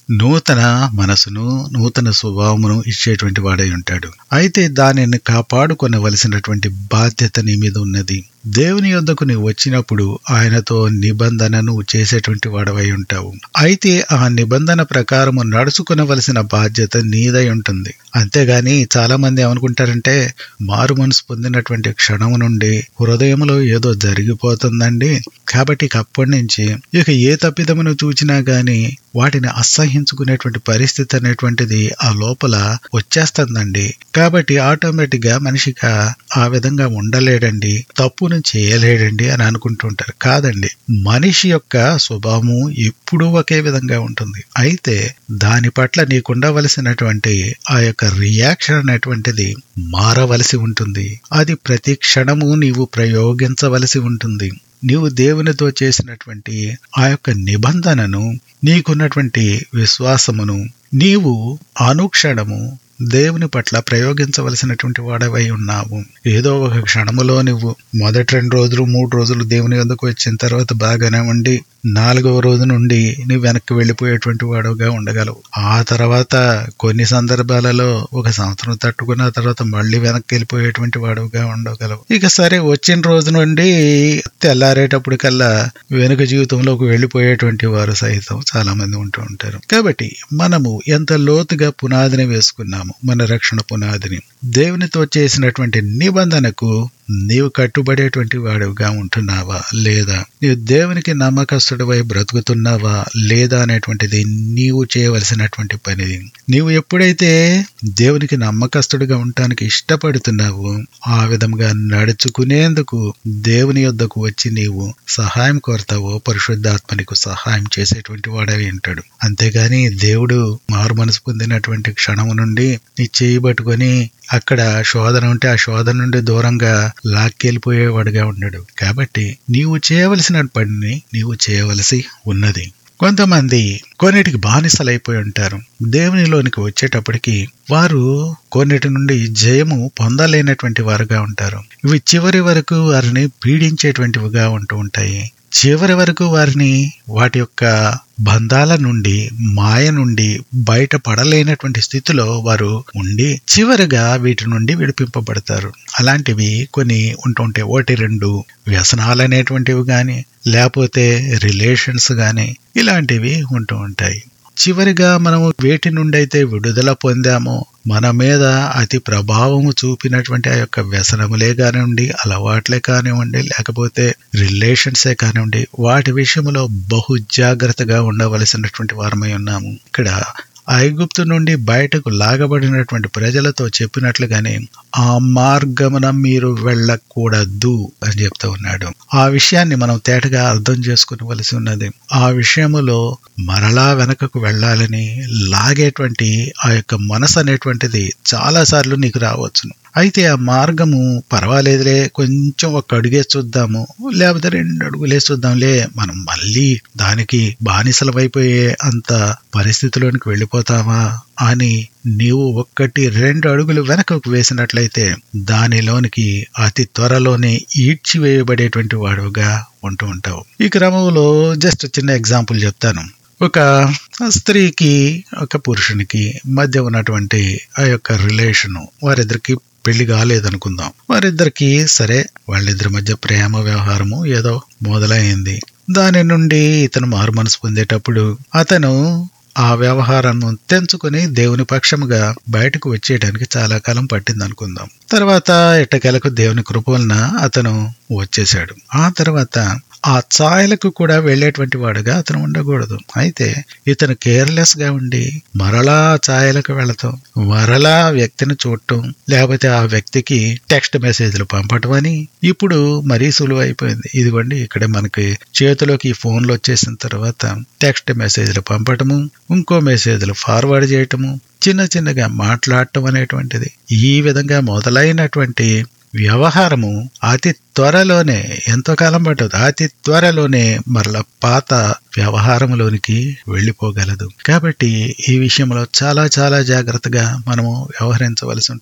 నూతన మనసును నూతన స్వభావమును ఇచ్చేటువంటి వాడై ఉంటాడు అయితే దానిని కాపాడుకొనవలసినటువంటి బాధ్యత నీ మీద ఉన్నది దేవుని యొద్దకు నీవు వచ్చినప్పుడు ఆయనతో నిబంధనను చేసేటువంటి వాడవై ఉంటావు అయితే ఆ నిబంధన ప్రకారము నడుచుకునవలసిన బాధ్యత నీదై ఉంటుంది అంతేగాని చాలా మంది ఏమనుకుంటారంటే మారు మనసు పొందినటువంటి క్షణం నుండి హృదయంలో ఏదో జరిగిపోతుందండి కాబట్టి ఇక అప్పటి నుంచి ఇక ఏ తప్పిదమును చూచినా గాని వాటిని అసహించుకునేటువంటి పరిస్థితి అనేటువంటిది ఆ లోపల వచ్చేస్తుందండి కాబట్టి ఆటోమేటిక్ గా మనిషిగా ఆ విధంగా ఉండలేడండి తప్పును చేయలేడండి అని అనుకుంటుంటారు కాదండి మనిషి యొక్క స్వభావము ఎప్పుడూ ఒకే విధంగా ఉంటుంది అయితే దాని పట్ల నీకుండవలసినటువంటి ఆ యొక్క రియాక్షన్ అనేటువంటిది మారవలసి ఉంటుంది అది ప్రతి క్షణము నీవు ప్రయోగించవలసి ఉంటుంది నీవు దేవునితో చేసినటువంటి ఆ యొక్క నిబంధనను నీకున్నటువంటి విశ్వాసమును నీవు అనుక్షణము దేవుని పట్ల ప్రయోగించవలసినటువంటి వాడవై ఉన్నావు ఏదో ఒక క్షణములో నువ్వు మొదటి రెండు రోజులు మూడు రోజులు దేవుని వద్దకు వచ్చిన తర్వాత బాగానే ఉండి నాలుగవ రోజు నుండి నువ్వు వెనక్కి వెళ్ళిపోయేటువంటి వాడుగా ఉండగలవు ఆ తర్వాత కొన్ని సందర్భాలలో ఒక సంవత్సరం తట్టుకున్న తర్వాత మళ్ళీ వెనక్కి వెళ్ళిపోయేటువంటి వాడుగా ఉండగలవు ఇక సరే వచ్చిన రోజు నుండి తెల్లారేటప్పటికల్లా వెనుక జీవితంలోకి వెళ్ళిపోయేటువంటి వారు సైతం చాలా మంది ఉంటూ ఉంటారు కాబట్టి మనము ఎంత లోతుగా పునాదిని వేసుకున్నాము మన రక్షణ పునాదిని దేవునితో చేసినటువంటి నిబంధనకు నీవు కట్టుబడేటువంటి వాడుగా ఉంటున్నావా లేదా నీవు దేవునికి నమ్మకస్తుడివై బ్రతుకుతున్నావా లేదా అనేటువంటిది నీవు చేయవలసినటువంటి పని నీవు ఎప్పుడైతే దేవునికి నమ్మకస్తుడిగా ఉండటానికి ఇష్టపడుతున్నావో ఆ విధంగా నడుచుకునేందుకు దేవుని యొద్దకు వచ్చి నీవు సహాయం కోరతావో పరిశుద్ధాత్మ నీకు సహాయం చేసేటువంటి వాడవి ఉంటాడు అంతేగాని దేవుడు మారు మనసు పొందినటువంటి క్షణము నుండి నీ చేయి పట్టుకొని అక్కడ శోధన ఉంటే ఆ శోధన నుండి దూరంగా లాక్కెళ్ళిపోయేవాడుగా ఉండడు కాబట్టి నీవు చేయవలసిన పనిని నీవు చేయవలసి ఉన్నది కొంతమంది కొన్నిటికి బానిసలైపోయి ఉంటారు దేవునిలోనికి వచ్చేటప్పటికి వారు కొన్నిటి నుండి జయము పొందలేనటువంటి వారుగా ఉంటారు ఇవి చివరి వరకు వారిని పీడించేటువంటివిగా ఉంటూ ఉంటాయి చివరి వరకు వారిని వాటి యొక్క బంధాల నుండి మాయ నుండి బయటపడలేనటువంటి స్థితిలో వారు ఉండి చివరిగా వీటి నుండి విడిపింపబడతారు అలాంటివి కొన్ని ఉంటుంటాయి ఒకటి రెండు వ్యసనాలు అనేటువంటివి కానీ లేకపోతే రిలేషన్స్ కానీ ఇలాంటివి ఉంటూ ఉంటాయి చివరిగా మనము వేటి నుండి అయితే విడుదల పొందామో మన మీద అతి ప్రభావము చూపినటువంటి ఆ యొక్క వ్యసనములే కానివ్వండి అలవాట్లే కానివ్వండి లేకపోతే రిలేషన్సే కానివ్వండి వాటి విషయంలో బహు జాగ్రత్తగా ఉండవలసినటువంటి వారమై ఉన్నాము ఇక్కడ ఐగుప్తు నుండి బయటకు లాగబడినటువంటి ప్రజలతో చెప్పినట్లుగానే ఆ మార్గమున మీరు వెళ్ళకూడదు అని చెప్తూ ఉన్నాడు ఆ విషయాన్ని మనం తేటగా అర్థం చేసుకునవలసి ఉన్నది ఆ విషయములో మరలా వెనకకు వెళ్ళాలని లాగేటువంటి ఆ యొక్క మనసు అనేటువంటిది చాలా సార్లు నీకు రావచ్చును అయితే ఆ మార్గము పర్వాలేదులే కొంచెం ఒక అడుగేసి చూద్దాము లేకపోతే రెండు అడుగులేసి చూద్దాంలే మనం మళ్ళీ దానికి బానిసలమైపోయే అంత పరిస్థితిలోనికి వెళ్ళిపోతామా అని నీవు ఒక్కటి రెండు అడుగులు వెనకకు వేసినట్లయితే దానిలోనికి అతి త్వరలోనే ఈడ్చివేయబడేటువంటి వాడుగా ఉంటూ ఉంటావు ఈ క్రమంలో జస్ట్ చిన్న ఎగ్జాంపుల్ చెప్తాను ఒక స్త్రీకి ఒక పురుషునికి మధ్య ఉన్నటువంటి ఆ యొక్క రిలేషను వారిద్దరికి పెళ్లి కాలేదనుకుందాం వారిద్దరికి సరే వాళ్ళిద్దరి మధ్య ప్రేమ వ్యవహారము ఏదో మొదలైంది దాని నుండి ఇతను మారు మనసు పొందేటప్పుడు అతను ఆ వ్యవహారాన్ని తెంచుకుని దేవుని పక్షముగా బయటకు వచ్చేయడానికి చాలా కాలం పట్టింది అనుకుందాం తర్వాత ఎట్టకేలకు దేవుని కృప వలన అతను వచ్చేశాడు ఆ తర్వాత ఆ ఛాయలకు కూడా వెళ్ళేటువంటి వాడుగా అతను ఉండకూడదు అయితే ఇతను కేర్లెస్ గా ఉండి మరలా ఛాయలకు వెళతాం మరలా వ్యక్తిని చూడటం లేకపోతే ఆ వ్యక్తికి టెక్స్ట్ మెసేజ్లు పంపటం అని ఇప్పుడు మరీ సులువు అయిపోయింది ఇదిగోండి ఇక్కడ మనకి చేతిలోకి ఈ ఫోన్లు వచ్చేసిన తర్వాత టెక్స్ట్ మెసేజ్లు పంపటము ఇంకో మెసేజ్లు ఫార్వర్డ్ చేయటము చిన్న చిన్నగా మాట్లాడటం అనేటువంటిది ఈ విధంగా మొదలైనటువంటి వ్యవహారము అతి త్వరలోనే ఎంతో కాలం పట్టదు అతి త్వరలోనే మరల పాత వ్యవహారంలోనికి వెళ్ళిపోగలదు కాబట్టి ఈ విషయంలో చాలా చాలా జాగ్రత్తగా మనము వ్యవహరించవలసి ఉంటుంది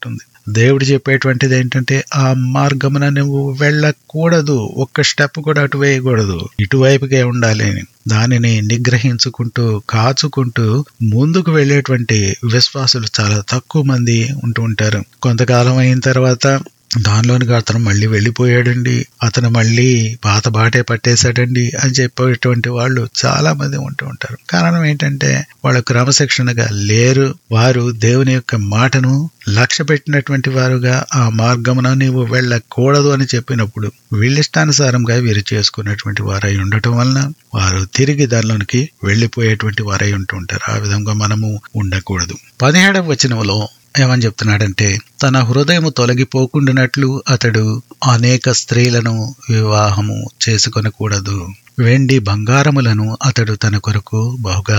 దేవుడు చెప్పేటువంటిది ఏంటంటే ఆ మార్గమున నువ్వు వెళ్ళకూడదు ఒక్క స్టెప్ కూడా అటు వేయకూడదు ఇటువైపుకే ఉండాలి అని దానిని నిగ్రహించుకుంటూ కాచుకుంటూ ముందుకు వెళ్ళేటువంటి విశ్వాసులు చాలా తక్కువ మంది ఉంటూ ఉంటారు కొంతకాలం అయిన తర్వాత దానిలోనికి అతను మళ్ళీ వెళ్ళిపోయాడండి అతను మళ్ళీ పాత బాటే పట్టేశాడండి అని చెప్పేటువంటి వాళ్ళు చాలా మంది ఉంటూ ఉంటారు కారణం ఏంటంటే వాళ్ళు క్రమశిక్షణగా లేరు వారు దేవుని యొక్క మాటను లక్ష్య పెట్టినటువంటి వారుగా ఆ మార్గమున నీవు వెళ్ళకూడదు అని చెప్పినప్పుడు వీళ్ళిష్టానుసారంగా వీరు చేసుకున్నటువంటి వారై ఉండటం వలన వారు తిరిగి దానిలోనికి వెళ్ళిపోయేటువంటి వారై ఉంటూ ఉంటారు ఆ విధంగా మనము ఉండకూడదు పదిహేడవ వచనంలో ఏమని చెప్తున్నాడంటే తన హృదయము తొలగిపోకుండానట్లు అతడు అనేక స్త్రీలను వివాహము చేసుకొనకూడదు వెండి బంగారములను అతడు తన కొరకు బహుగా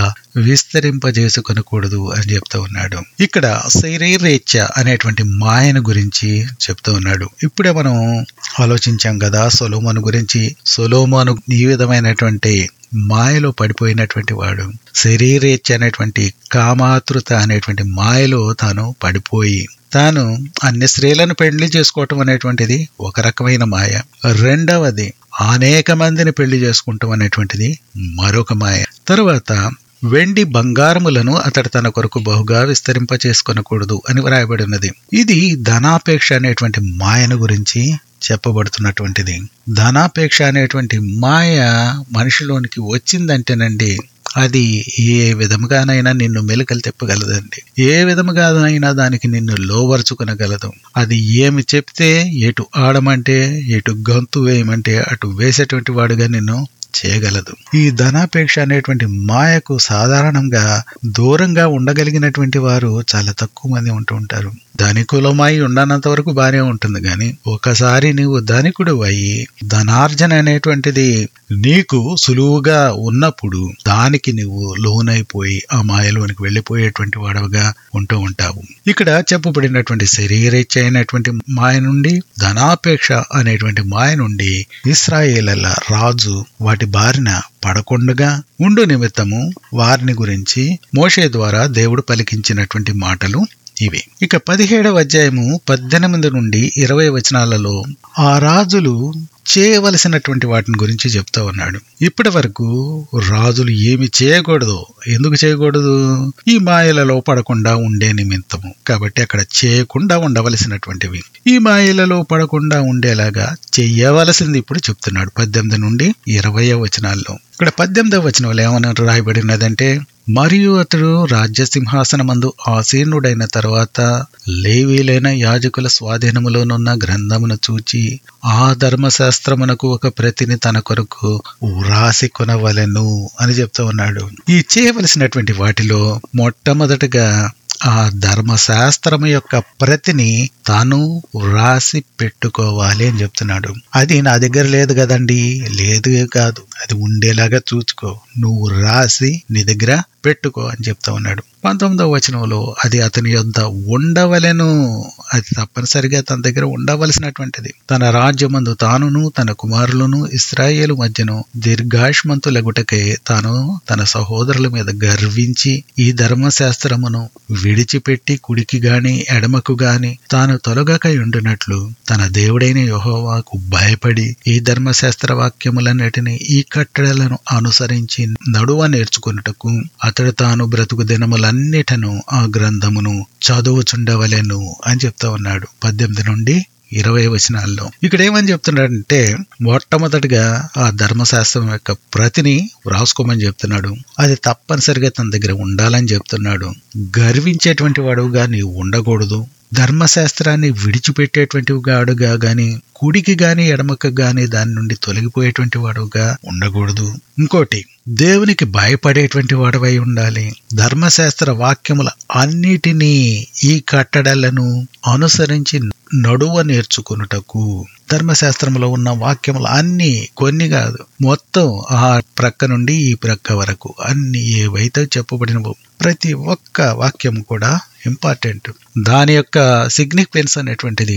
విస్తరింపజేసుకొనకూడదు అని చెప్తూ ఉన్నాడు ఇక్కడ శరీరేచ్ఛ అనేటువంటి మాయను గురించి చెప్తూ ఉన్నాడు ఇప్పుడే మనం ఆలోచించాం కదా సొలోమోను గురించి సొలోమోను ఈ విధమైనటువంటి మాయలో పడిపోయినటువంటి వాడు శరీరేచ్ఛ అనేటువంటి కామాతృత అనేటువంటి మాయలో తాను పడిపోయి తాను అన్ని స్త్రీలను పెళ్లి చేసుకోవటం అనేటువంటిది ఒక రకమైన మాయ రెండవది అనేక మందిని పెళ్లి చేసుకుంటాం అనేటువంటిది మరొక మాయ తరువాత వెండి బంగారములను అతడు తన కొరకు బహుగా విస్తరింప చేసుకొనకూడదు అని వ్రాయబడి ఉన్నది ఇది ధనాపేక్ష అనేటువంటి మాయను గురించి చెప్పబడుతున్నటువంటిది ధనాపేక్ష అనేటువంటి మాయ మనిషిలోనికి వచ్చిందంటేనండి అది ఏ విధముగానైనా నిన్ను మెలికలు తెప్పగలదండి ఏ విధముగానైనా దానికి నిన్ను లోవర్చుకునగలదు అది ఏమి చెప్తే ఎటు ఆడమంటే ఎటు గంతు వేయమంటే అటు వేసేటువంటి వాడుగా నిన్ను చేయగలదు ఈ ధనాపేక్ష అనేటువంటి మాయకు సాధారణంగా దూరంగా ఉండగలిగినటువంటి వారు చాలా తక్కువ మంది ఉంటూ ఉంటారు ధనికులమై ఉండనంత వరకు బానే ఉంటుంది గాని ఒకసారి నీవు ధనికుడు అయ్యి ధనార్జన అనేటువంటిది నీకు సులువుగా ఉన్నప్పుడు దానికి నువ్వు లోనైపోయి ఆ మాయలోనికి వెళ్ళిపోయేటువంటి వాడవగా ఉంటూ ఉంటావు ఇక్కడ చెప్పబడినటువంటి శరీరేచ్ఛ అయినటువంటి మాయ నుండి ధనాపేక్ష అనేటువంటి మాయ నుండి ఇస్రాయేల రాజు వాటి బారిన పడకుండగా ఉండు నిమిత్తము వారిని గురించి మోషే ద్వారా దేవుడు పలికించినటువంటి మాటలు ఇవి ఇక పదిహేడవ అధ్యాయము పద్దెనిమిది నుండి ఇరవై వచనాలలో ఆ రాజులు చేయవలసినటువంటి వాటిని గురించి చెప్తా ఉన్నాడు ఇప్పటి వరకు రాజులు ఏమి చేయకూడదు ఎందుకు చేయకూడదు ఈ మాయలలో పడకుండా ఉండే నిమిత్తము కాబట్టి అక్కడ చేయకుండా ఉండవలసినటువంటివి ఈ మాయలలో పడకుండా ఉండేలాగా చెయ్యవలసింది ఇప్పుడు చెప్తున్నాడు పద్దెనిమిది నుండి ఇరవై వచనాల్లో ఇక్కడ పద్దెనిమిదవ వచనంలో ఏమని రాయబడినదంటే మరియు అతడు రాజ్య సింహాసనమందు ఆసీనుడైన తర్వాత లేవీలైన యాజకుల స్వాధీనములోనున్న గ్రంథమును చూచి ఆ ధర్మశాస్త్రమునకు ఒక ప్రతిని తన కొరకు వ్రాసి కొనవలెను అని చెప్తూ ఉన్నాడు ఈ చేయవలసినటువంటి వాటిలో మొట్టమొదటిగా ఆ ధర్మశాస్త్రం యొక్క ప్రతిని తాను వ్రాసి పెట్టుకోవాలి అని చెప్తున్నాడు అది నా దగ్గర లేదు కదండి లేదు కాదు అది ఉండేలాగా చూసుకో నువ్వు రాసి నీ దగ్గర పెట్టుకో అని చెప్తా ఉన్నాడు పంతొమ్మిదవ వచనంలో అది అతని యొద్ద ఉండవలెను అది తప్పనిసరిగా తన దగ్గర ఉండవలసినటువంటిది తన రాజ్యమందు తానును తన కుమారులను ఇస్రాయేలు మధ్యను దీర్ఘాష్మంతులగుటకే తాను తన సహోదరుల మీద గర్వించి ఈ ధర్మశాస్త్రమును విడిచిపెట్టి కుడికి గాని ఎడమకు గాని తాను తొలగక ఉండునట్లు తన దేవుడైన యహోవాకు భయపడి ఈ ధర్మశాస్త్ర వాక్యములన్నిటిని ఈ కట్టడలను అనుసరించి నడువ నేర్చుకున్నటకు అతడు తాను బ్రతుకు దినములన్నిటను ఆ గ్రంథమును చదువుచుండవలెను అని చెప్తా ఉన్నాడు పద్దెనిమిది నుండి ఇరవై వచనాల్లో ఇక్కడ ఏమని చెప్తున్నాడంటే మొట్టమొదటిగా ఆ ధర్మశాస్త్రం యొక్క ప్రతిని వ్రాసుకోమని చెప్తున్నాడు అది తప్పనిసరిగా తన దగ్గర ఉండాలని చెప్తున్నాడు గర్వించేటువంటి వాడుగా నీవు ఉండకూడదు ధర్మశాస్త్రాన్ని విడిచిపెట్టేటువంటి వాడుగా గాని కుడికి గాని ఎడమకు గాని దాని నుండి తొలగిపోయేటువంటి వాడుగా ఉండకూడదు ఇంకోటి దేవునికి భయపడేటువంటి వాడవై ఉండాలి ధర్మశాస్త్ర వాక్యముల అన్నిటినీ ఈ కట్టడలను అనుసరించి నడువ నేర్చుకున్నటకు ధర్మశాస్త్రంలో ఉన్న వాక్యములు అన్ని కొన్ని కాదు మొత్తం ఆ ప్రక్క నుండి ఈ ప్రక్క వరకు అన్ని ఏవైతే చెప్పబడినవో ప్రతి ఒక్క వాక్యం కూడా ఇంపార్టెంట్ దాని యొక్క సిగ్నిఫికెన్స్ అనేటువంటిది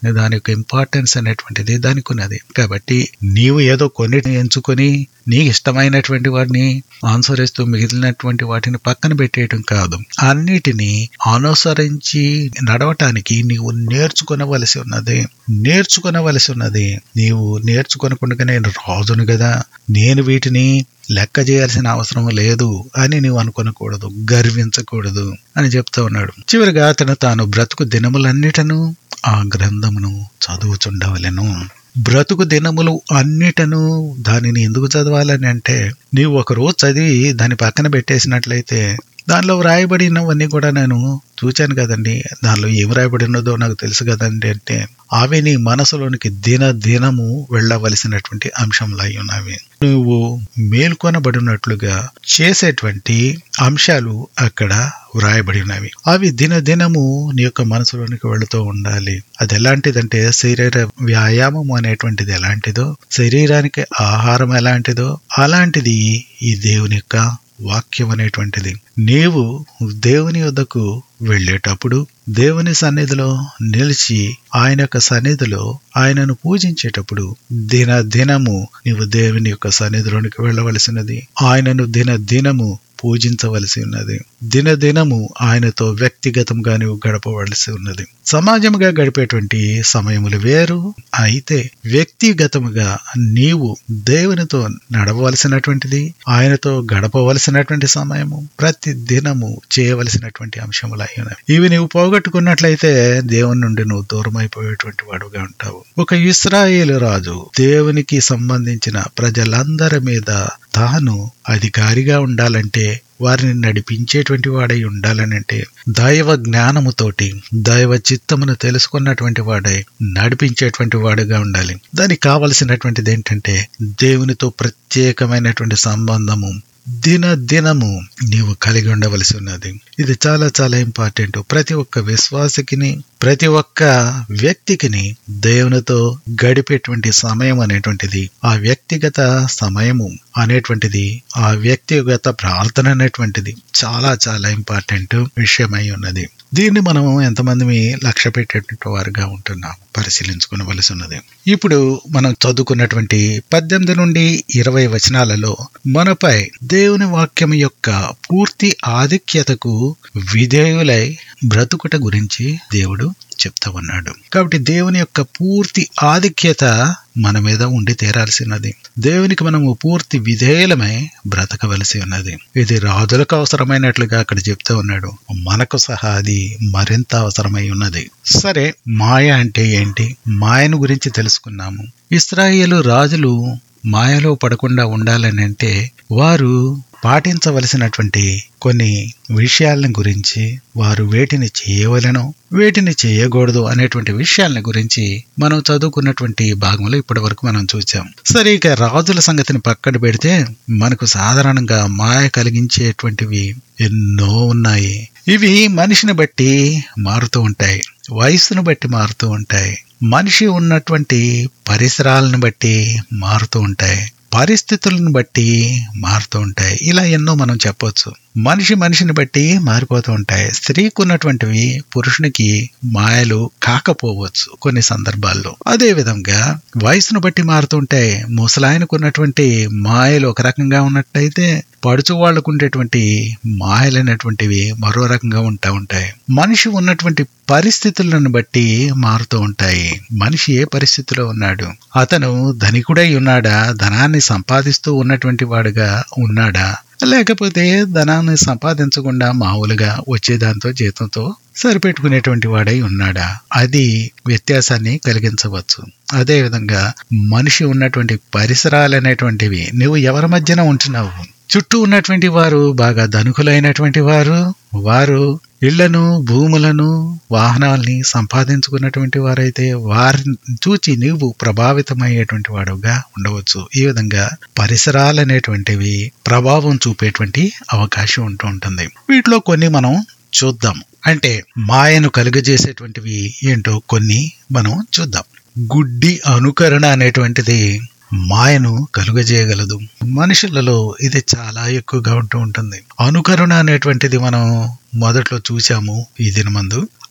దాని యొక్క ఇంపార్టెన్స్ అనేటువంటిది దానికి ఉన్నది కాబట్టి నీవు ఏదో కొన్నిటిని ఎంచుకొని నీకు ఇష్టమైనటువంటి వాటిని అనుసరిస్తూ మిగిలినటువంటి వాటిని పక్కన పెట్టేయటం కాదు అన్నిటినీ అనుసరించి నడవటానికి నీవు నేర్చుకొనవలసి ఉన్నది నేర్చుకొనవలసి ఉన్నది నీవు నేర్చుకొనకుండా నేను రాజును కదా నేను వీటిని లెక్క చేయాల్సిన అవసరం లేదు అని నీవు అనుకోనకూడదు గర్వించకూడదు అని చెప్తా ఉన్నాడు చివరిగా అతను తాను బ్రతుకు దినములన్నిటను ఆ గ్రంథమును చదువుచుండవలెను బ్రతుకు దినములు అన్నిటను దానిని ఎందుకు చదవాలని అంటే నీవు ఒక రోజు చదివి దాని పక్కన పెట్టేసినట్లయితే దానిలో వ్రాయబడినవన్నీ కూడా నేను చూచాను కదండి దానిలో ఏం రాయబడినదో నాకు తెలుసు కదండి అంటే అవి నీ మనసులోనికి దిన దినము వెళ్ళవలసినటువంటి అంశంలో అయి ఉన్నవి నువ్వు మేల్కొనబడినట్లుగా చేసేటువంటి అంశాలు అక్కడ వ్రాయబడి ఉన్నవి అవి దిన దినము నీ యొక్క మనసులోనికి వెళుతూ ఉండాలి అది ఎలాంటిదంటే శరీర వ్యాయామం అనేటువంటిది ఎలాంటిదో శరీరానికి ఆహారం ఎలాంటిదో అలాంటిది ఈ దేవుని యొక్క వాక్యం అనేటువంటిది నీవు దేవుని వద్దకు వెళ్ళేటప్పుడు దేవుని సన్నిధిలో నిలిచి ఆయన యొక్క సన్నిధిలో ఆయనను పూజించేటప్పుడు దిన దినము నీవు దేవుని యొక్క సన్నిధిలోనికి వెళ్ళవలసినది ఆయనను దిన దినము పూజించవలసి ఉన్నది దినదినము ఆయనతో వ్యక్తిగతంగా నువ్వు గడపవలసి ఉన్నది సమాజముగా గడిపేటువంటి సమయములు వేరు అయితే వ్యక్తిగతముగా నీవు దేవునితో నడవలసినటువంటిది ఆయనతో గడపవలసినటువంటి సమయము ప్రతి దినము చేయవలసినటువంటి అంశములు అయినవి ఇవి నీవు పోగొట్టుకున్నట్లయితే దేవుని నుండి నువ్వు దూరం అయిపోయేటువంటి వాడుగా ఉంటావు ఒక ఇస్రాయేలు రాజు దేవునికి సంబంధించిన ప్రజలందరి మీద తాను అధికారిగా ఉండాలంటే వారిని నడిపించేటువంటి వాడై ఉండాలనంటే దైవ జ్ఞానముతోటి దైవ చిత్తమును తెలుసుకున్నటువంటి వాడై నడిపించేటువంటి వాడుగా ఉండాలి దానికి కావలసినటువంటిది ఏంటంటే దేవునితో ప్రత్యేకమైనటువంటి సంబంధము దిన దినము నీవు కలిగి ఉండవలసి ఉన్నది ఇది చాలా చాలా ఇంపార్టెంట్ ప్రతి ఒక్క విశ్వాసకిని ప్రతి ఒక్క వ్యక్తికిని దేవునితో గడిపేటువంటి సమయం అనేటువంటిది ఆ వ్యక్తిగత సమయము అనేటువంటిది ఆ వ్యక్తిగత ప్రార్థన అనేటువంటిది చాలా చాలా ఇంపార్టెంట్ విషయమై ఉన్నది దీన్ని మనం ఎంతమంది లక్ష్య పెట్టేటువంటి వారుగా ఉంటున్నాం పరిశీలించుకోవలసి ఉన్నది ఇప్పుడు మనం చదువుకున్నటువంటి పద్దెనిమిది నుండి ఇరవై వచనాలలో మనపై దేవుని వాక్యం యొక్క పూర్తి ఆధిక్యతకు విధేయులై బ్రతుకుట గురించి దేవుడు చెప్తా ఉన్నాడు కాబట్టి దేవుని యొక్క పూర్తి ఆధిక్యత మన మీద ఉండి తీరాల్సినది దేవునికి మనము పూర్తి విధేయులమై బ్రతకవలసి ఉన్నది ఇది రాజులకు అవసరమైనట్లుగా అక్కడ చెప్తా ఉన్నాడు మనకు సహా అది మరింత అవసరమై ఉన్నది సరే మాయ అంటే ఏంటి మాయను గురించి తెలుసుకున్నాము ఇస్రాయేలు రాజులు మాయలో పడకుండా ఉండాలని అంటే వారు పాటించవలసినటువంటి కొన్ని విషయాలను గురించి వారు వేటిని చేయవలెనో వేటిని చేయకూడదు అనేటువంటి విషయాల గురించి మనం చదువుకున్నటువంటి భాగంలో ఇప్పటి వరకు మనం చూసాం సరే ఇక రాజుల సంగతిని పక్కన పెడితే మనకు సాధారణంగా మాయ కలిగించేటువంటివి ఎన్నో ఉన్నాయి ఇవి మనిషిని బట్టి మారుతూ ఉంటాయి వయస్సును బట్టి మారుతూ ఉంటాయి మనిషి ఉన్నటువంటి పరిసరాలను బట్టి మారుతూ ఉంటాయి పరిస్థితులను బట్టి మారుతూ ఉంటాయి ఇలా ఎన్నో మనం చెప్పొచ్చు మనిషి మనిషిని బట్టి మారిపోతూ ఉంటాయి స్త్రీకి ఉన్నటువంటివి పురుషునికి మాయలు కాకపోవచ్చు కొన్ని సందర్భాల్లో అదే విధంగా వయసును బట్టి మారుతుంటాయి ముసలాయనకు ఉన్నటువంటి మాయలు ఒక రకంగా ఉన్నట్టయితే పడుచు వాళ్ళకు ఉండేటువంటి మాయలైనటువంటివి మరో రకంగా ఉంటా ఉంటాయి మనిషి ఉన్నటువంటి పరిస్థితులను బట్టి మారుతూ ఉంటాయి మనిషి ఏ పరిస్థితిలో ఉన్నాడు అతను ధనికుడై ఉన్నాడా ధనాన్ని సంపాదిస్తూ ఉన్నటువంటి వాడుగా ఉన్నాడా లేకపోతే ధనాన్ని సంపాదించకుండా మామూలుగా వచ్చేదాంతో జీతంతో సరిపెట్టుకునేటువంటి వాడై ఉన్నాడా అది వ్యత్యాసాన్ని కలిగించవచ్చు అదే విధంగా మనిషి ఉన్నటువంటి పరిసరాలు అనేటువంటివి నువ్వు ఎవరి మధ్యన ఉంటున్నావు చుట్టూ ఉన్నటువంటి వారు బాగా ధనుకులైనటువంటి వారు వారు ఇళ్లను భూములను వాహనాల్ని సంపాదించుకున్నటువంటి వారైతే వారిని చూచి నీవు ప్రభావితమయ్యేటువంటి వాడుగా ఉండవచ్చు ఈ విధంగా పరిసరాలు అనేటువంటివి ప్రభావం చూపేటువంటి అవకాశం ఉంటూ ఉంటుంది వీటిలో కొన్ని మనం చూద్దాం అంటే మాయను కలుగజేసేటువంటివి ఏంటో కొన్ని మనం చూద్దాం గుడ్డి అనుకరణ అనేటువంటిది మాయను కలుగజేయగలదు మనుషులలో ఇది చాలా ఎక్కువగా ఉంటూ ఉంటుంది అనుకరణ అనేటువంటిది మనం మొదట్లో చూసాము ఈ దినమందు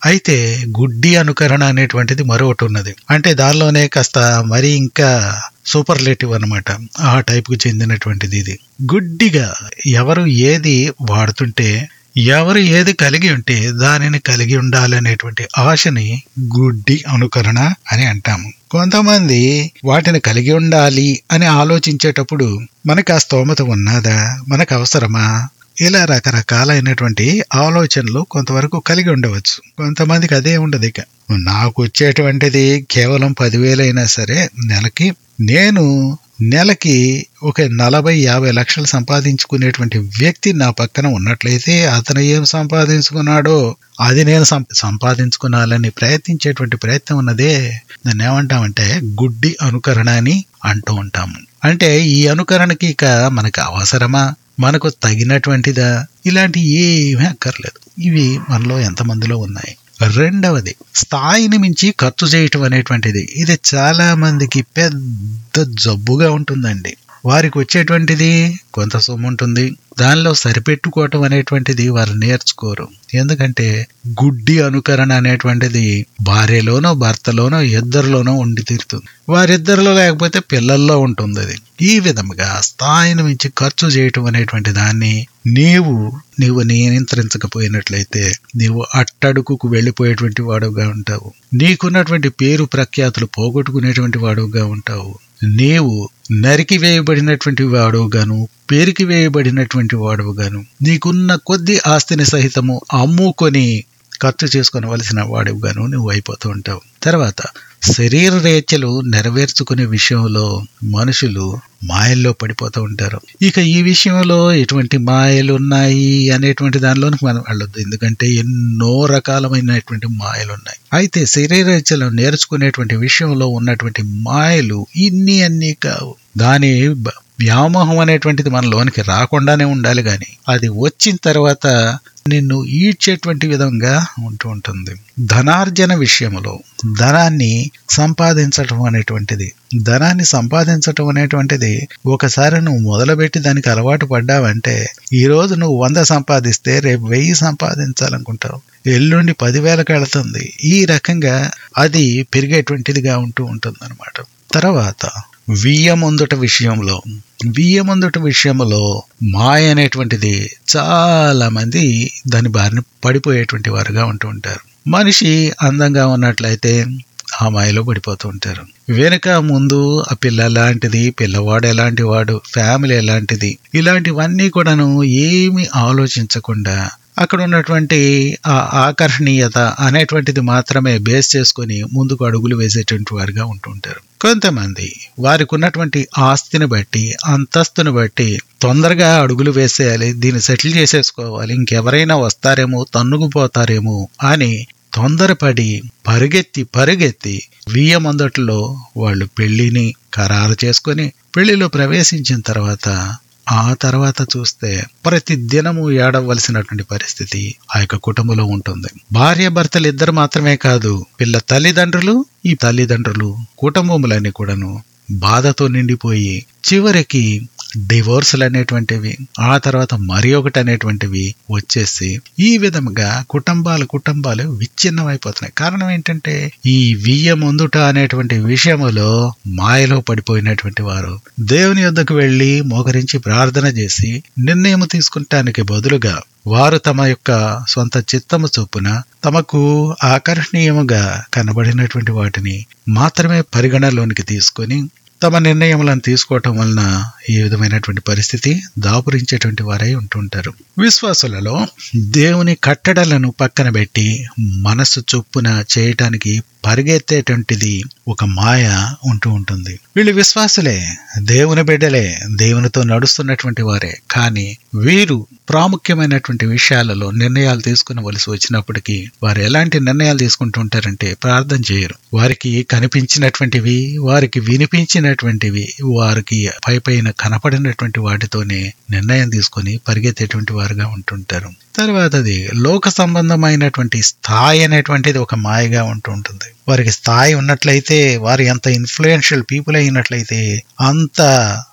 అయితే గుడ్డి అనుకరణ అనేటువంటిది మరొకటి ఉన్నది అంటే దానిలోనే కాస్త మరి ఇంకా సూపర్లేటివ్ అన్నమాట ఆ టైపుకు చెందినటువంటిది ఇది గుడ్డిగా ఎవరు ఏది వాడుతుంటే ఎవరు ఏది కలిగి ఉంటే దానిని కలిగి ఉండాలనేటువంటి ఆశని గుడ్డి అనుకరణ అని అంటాము కొంతమంది వాటిని కలిగి ఉండాలి అని ఆలోచించేటప్పుడు మనకు ఆ స్తోమత ఉన్నదా మనకు అవసరమా ఇలా రకరకాలైనటువంటి ఆలోచనలు కొంతవరకు కలిగి ఉండవచ్చు కొంతమందికి అదే ఉండదు ఇక నాకు వచ్చేటువంటిది కేవలం పదివేలైనా సరే నెలకి నేను నెలకి ఒక నలభై యాభై లక్షలు సంపాదించుకునేటువంటి వ్యక్తి నా పక్కన ఉన్నట్లయితే అతను ఏం సంపాదించుకున్నాడో అది నేను సం- సంపాదించుకున్నాలని ప్రయత్నించేటువంటి ప్రయత్నం ఉన్నదే దాన్ని ఏమంటామంటే గుడ్డి అనుకరణ అని అంటూ ఉంటాము అంటే ఈ అనుకరణకి ఇక మనకు అవసరమా మనకు తగినటువంటిదా ఇలాంటి ఏమీ అక్కర్లేదు ఇవి మనలో ఎంతమందిలో ఉన్నాయి రెండవది స్థాయిని మించి ఖర్చు చేయటం అనేటువంటిది ఇది చాలా మందికి పెద్ద జబ్బుగా ఉంటుందండి వారికి వచ్చేటువంటిది కొంత సొమ్ము ఉంటుంది దానిలో సరిపెట్టుకోవటం అనేటువంటిది వారు నేర్చుకోరు ఎందుకంటే గుడ్డి అనుకరణ అనేటువంటిది భార్యలోనో భర్తలోనో ఇద్దరిలోనో ఉండి తీరుతుంది వారిద్దరిలో లేకపోతే పిల్లల్లో ఉంటుంది అది ఈ విధముగా స్థాయిని మించి ఖర్చు చేయటం అనేటువంటి దాన్ని నీవు నీవు నియంత్రించకపోయినట్లయితే నీవు అట్టడుగుకు వెళ్ళిపోయేటువంటి వాడుగా ఉంటావు నీకున్నటువంటి పేరు ప్రఖ్యాతులు పోగొట్టుకునేటువంటి వాడుగా ఉంటావు నీవు నరికి వేయబడినటువంటి వాడుగాను పేరుకి వేయబడినటువంటి వాడుగాను నీకున్న కొద్ది ఆస్తిని సహితము అమ్ముకొని ఖర్చు చేసుకొనవలసిన వాడుగాను నువ్వు అయిపోతూ ఉంటావు తర్వాత శరీర రేచలు నెరవేర్చుకునే విషయంలో మనుషులు మాయల్లో పడిపోతూ ఉంటారు ఇక ఈ విషయంలో ఎటువంటి మాయలు ఉన్నాయి అనేటువంటి దానిలోనికి మనం వెళ్ళొద్దు ఎందుకంటే ఎన్నో రకాలమైనటువంటి మాయలు ఉన్నాయి అయితే శరీర రేచలు నేర్చుకునేటువంటి విషయంలో ఉన్నటువంటి మాయలు ఇన్ని అన్ని కావు దాని బ- వ్యామోహం అనేటువంటిది మన లోనికి రాకుండానే ఉండాలి కానీ అది వచ్చిన తర్వాత నిన్ను ఈడ్చేటువంటి విధంగా ఉంటూ ఉంటుంది ధనార్జన విషయంలో ధనాన్ని సంపాదించటం అనేటువంటిది ధనాన్ని సంపాదించటం అనేటువంటిది ఒకసారి నువ్వు మొదలుపెట్టి దానికి అలవాటు పడ్డావంటే ఈ రోజు నువ్వు వంద సంపాదిస్తే రేపు వెయ్యి సంపాదించాలనుకుంటావు ఎల్లుండి పదివేలకు వెళుతుంది ఈ రకంగా అది పెరిగేటువంటిదిగా ఉంటూ ఉంటుంది అనమాట తర్వాత వియ్యముందుట విషయంలో వియ్యముందుట విషయంలో మాయ అనేటువంటిది చాలా మంది దాని బారిన పడిపోయేటువంటి వారుగా ఉంటూ ఉంటారు మనిషి అందంగా ఉన్నట్లయితే ఆ మాయలో పడిపోతూ ఉంటారు వెనుక ముందు ఆ పిల్ల ఎలాంటిది పిల్లవాడు ఎలాంటి వాడు ఫ్యామిలీ ఎలాంటిది ఇలాంటివన్నీ కూడాను ఏమి ఆలోచించకుండా అక్కడ ఉన్నటువంటి ఆ ఆకర్షణీయత అనేటువంటిది మాత్రమే బేస్ చేసుకొని ముందుకు అడుగులు వేసేటువంటి వారుగా ఉంటుంటారు కొంతమంది వారికి ఉన్నటువంటి ఆస్తిని బట్టి అంతస్తుని బట్టి తొందరగా అడుగులు వేసేయాలి దీన్ని సెటిల్ చేసేసుకోవాలి ఇంకెవరైనా వస్తారేమో తన్నుకుపోతారేమో అని తొందరపడి పరిగెత్తి పరిగెత్తి వీయమందట్లో వాళ్ళు పెళ్లిని ఖరారు చేసుకొని పెళ్లిలో ప్రవేశించిన తర్వాత ఆ తర్వాత చూస్తే ప్రతి దినము ఏడవలసినటువంటి పరిస్థితి ఆ యొక్క కుటుంబంలో ఉంటుంది భార్య భర్తలు ఇద్దరు మాత్రమే కాదు పిల్ల తల్లిదండ్రులు ఈ తల్లిదండ్రులు కుటుంబములన్నీ కూడాను బాధతో నిండిపోయి చివరికి డివోర్సులు అనేటువంటివి ఆ తర్వాత మరి ఒకటి అనేటువంటివి వచ్చేసి ఈ విధంగా కుటుంబాలు కుటుంబాలు విచ్ఛిన్నమైపోతున్నాయి కారణం ఏంటంటే ఈ వియ్య ముందుట అనేటువంటి విషయములో మాయలో పడిపోయినటువంటి వారు దేవుని యొద్దకు వెళ్లి మోకరించి ప్రార్థన చేసి నిర్ణయం తీసుకుంటానికి బదులుగా వారు తమ యొక్క సొంత చిత్తము చొప్పున తమకు ఆకర్షణీయముగా కనబడినటువంటి వాటిని మాత్రమే పరిగణలోనికి తీసుకొని తమ నిర్ణయములను తీసుకోవటం వలన ఈ విధమైనటువంటి పరిస్థితి దాపురించేటువంటి వారై ఉంటుంటారు విశ్వాసులలో దేవుని కట్టడలను పక్కన పెట్టి మనస్సు చొప్పున చేయటానికి పరిగెత్తేటువంటిది ఒక మాయ ఉంటూ ఉంటుంది వీళ్ళు విశ్వాసులే దేవుని బిడ్డలే దేవునితో నడుస్తున్నటువంటి వారే కానీ వీరు ప్రాముఖ్యమైనటువంటి విషయాలలో నిర్ణయాలు తీసుకునవలసి వచ్చినప్పటికీ వారు ఎలాంటి నిర్ణయాలు తీసుకుంటూ ఉంటారంటే ప్రార్థన చేయరు వారికి కనిపించినటువంటివి వారికి వినిపించినటువంటివి వారికి పై పైన కనపడినటువంటి వాటితోనే నిర్ణయం తీసుకొని పరిగెత్తేటువంటి వారుగా ఉంటుంటారు తర్వాతది లోక సంబంధమైనటువంటి స్థాయి అనేటువంటిది ఒక మాయగా ఉంటూ ఉంటుంది వారికి స్థాయి ఉన్నట్లయితే వారు ఎంత ఇన్ఫ్లుయెన్షియల్ పీపుల్ అయినట్లయితే అంత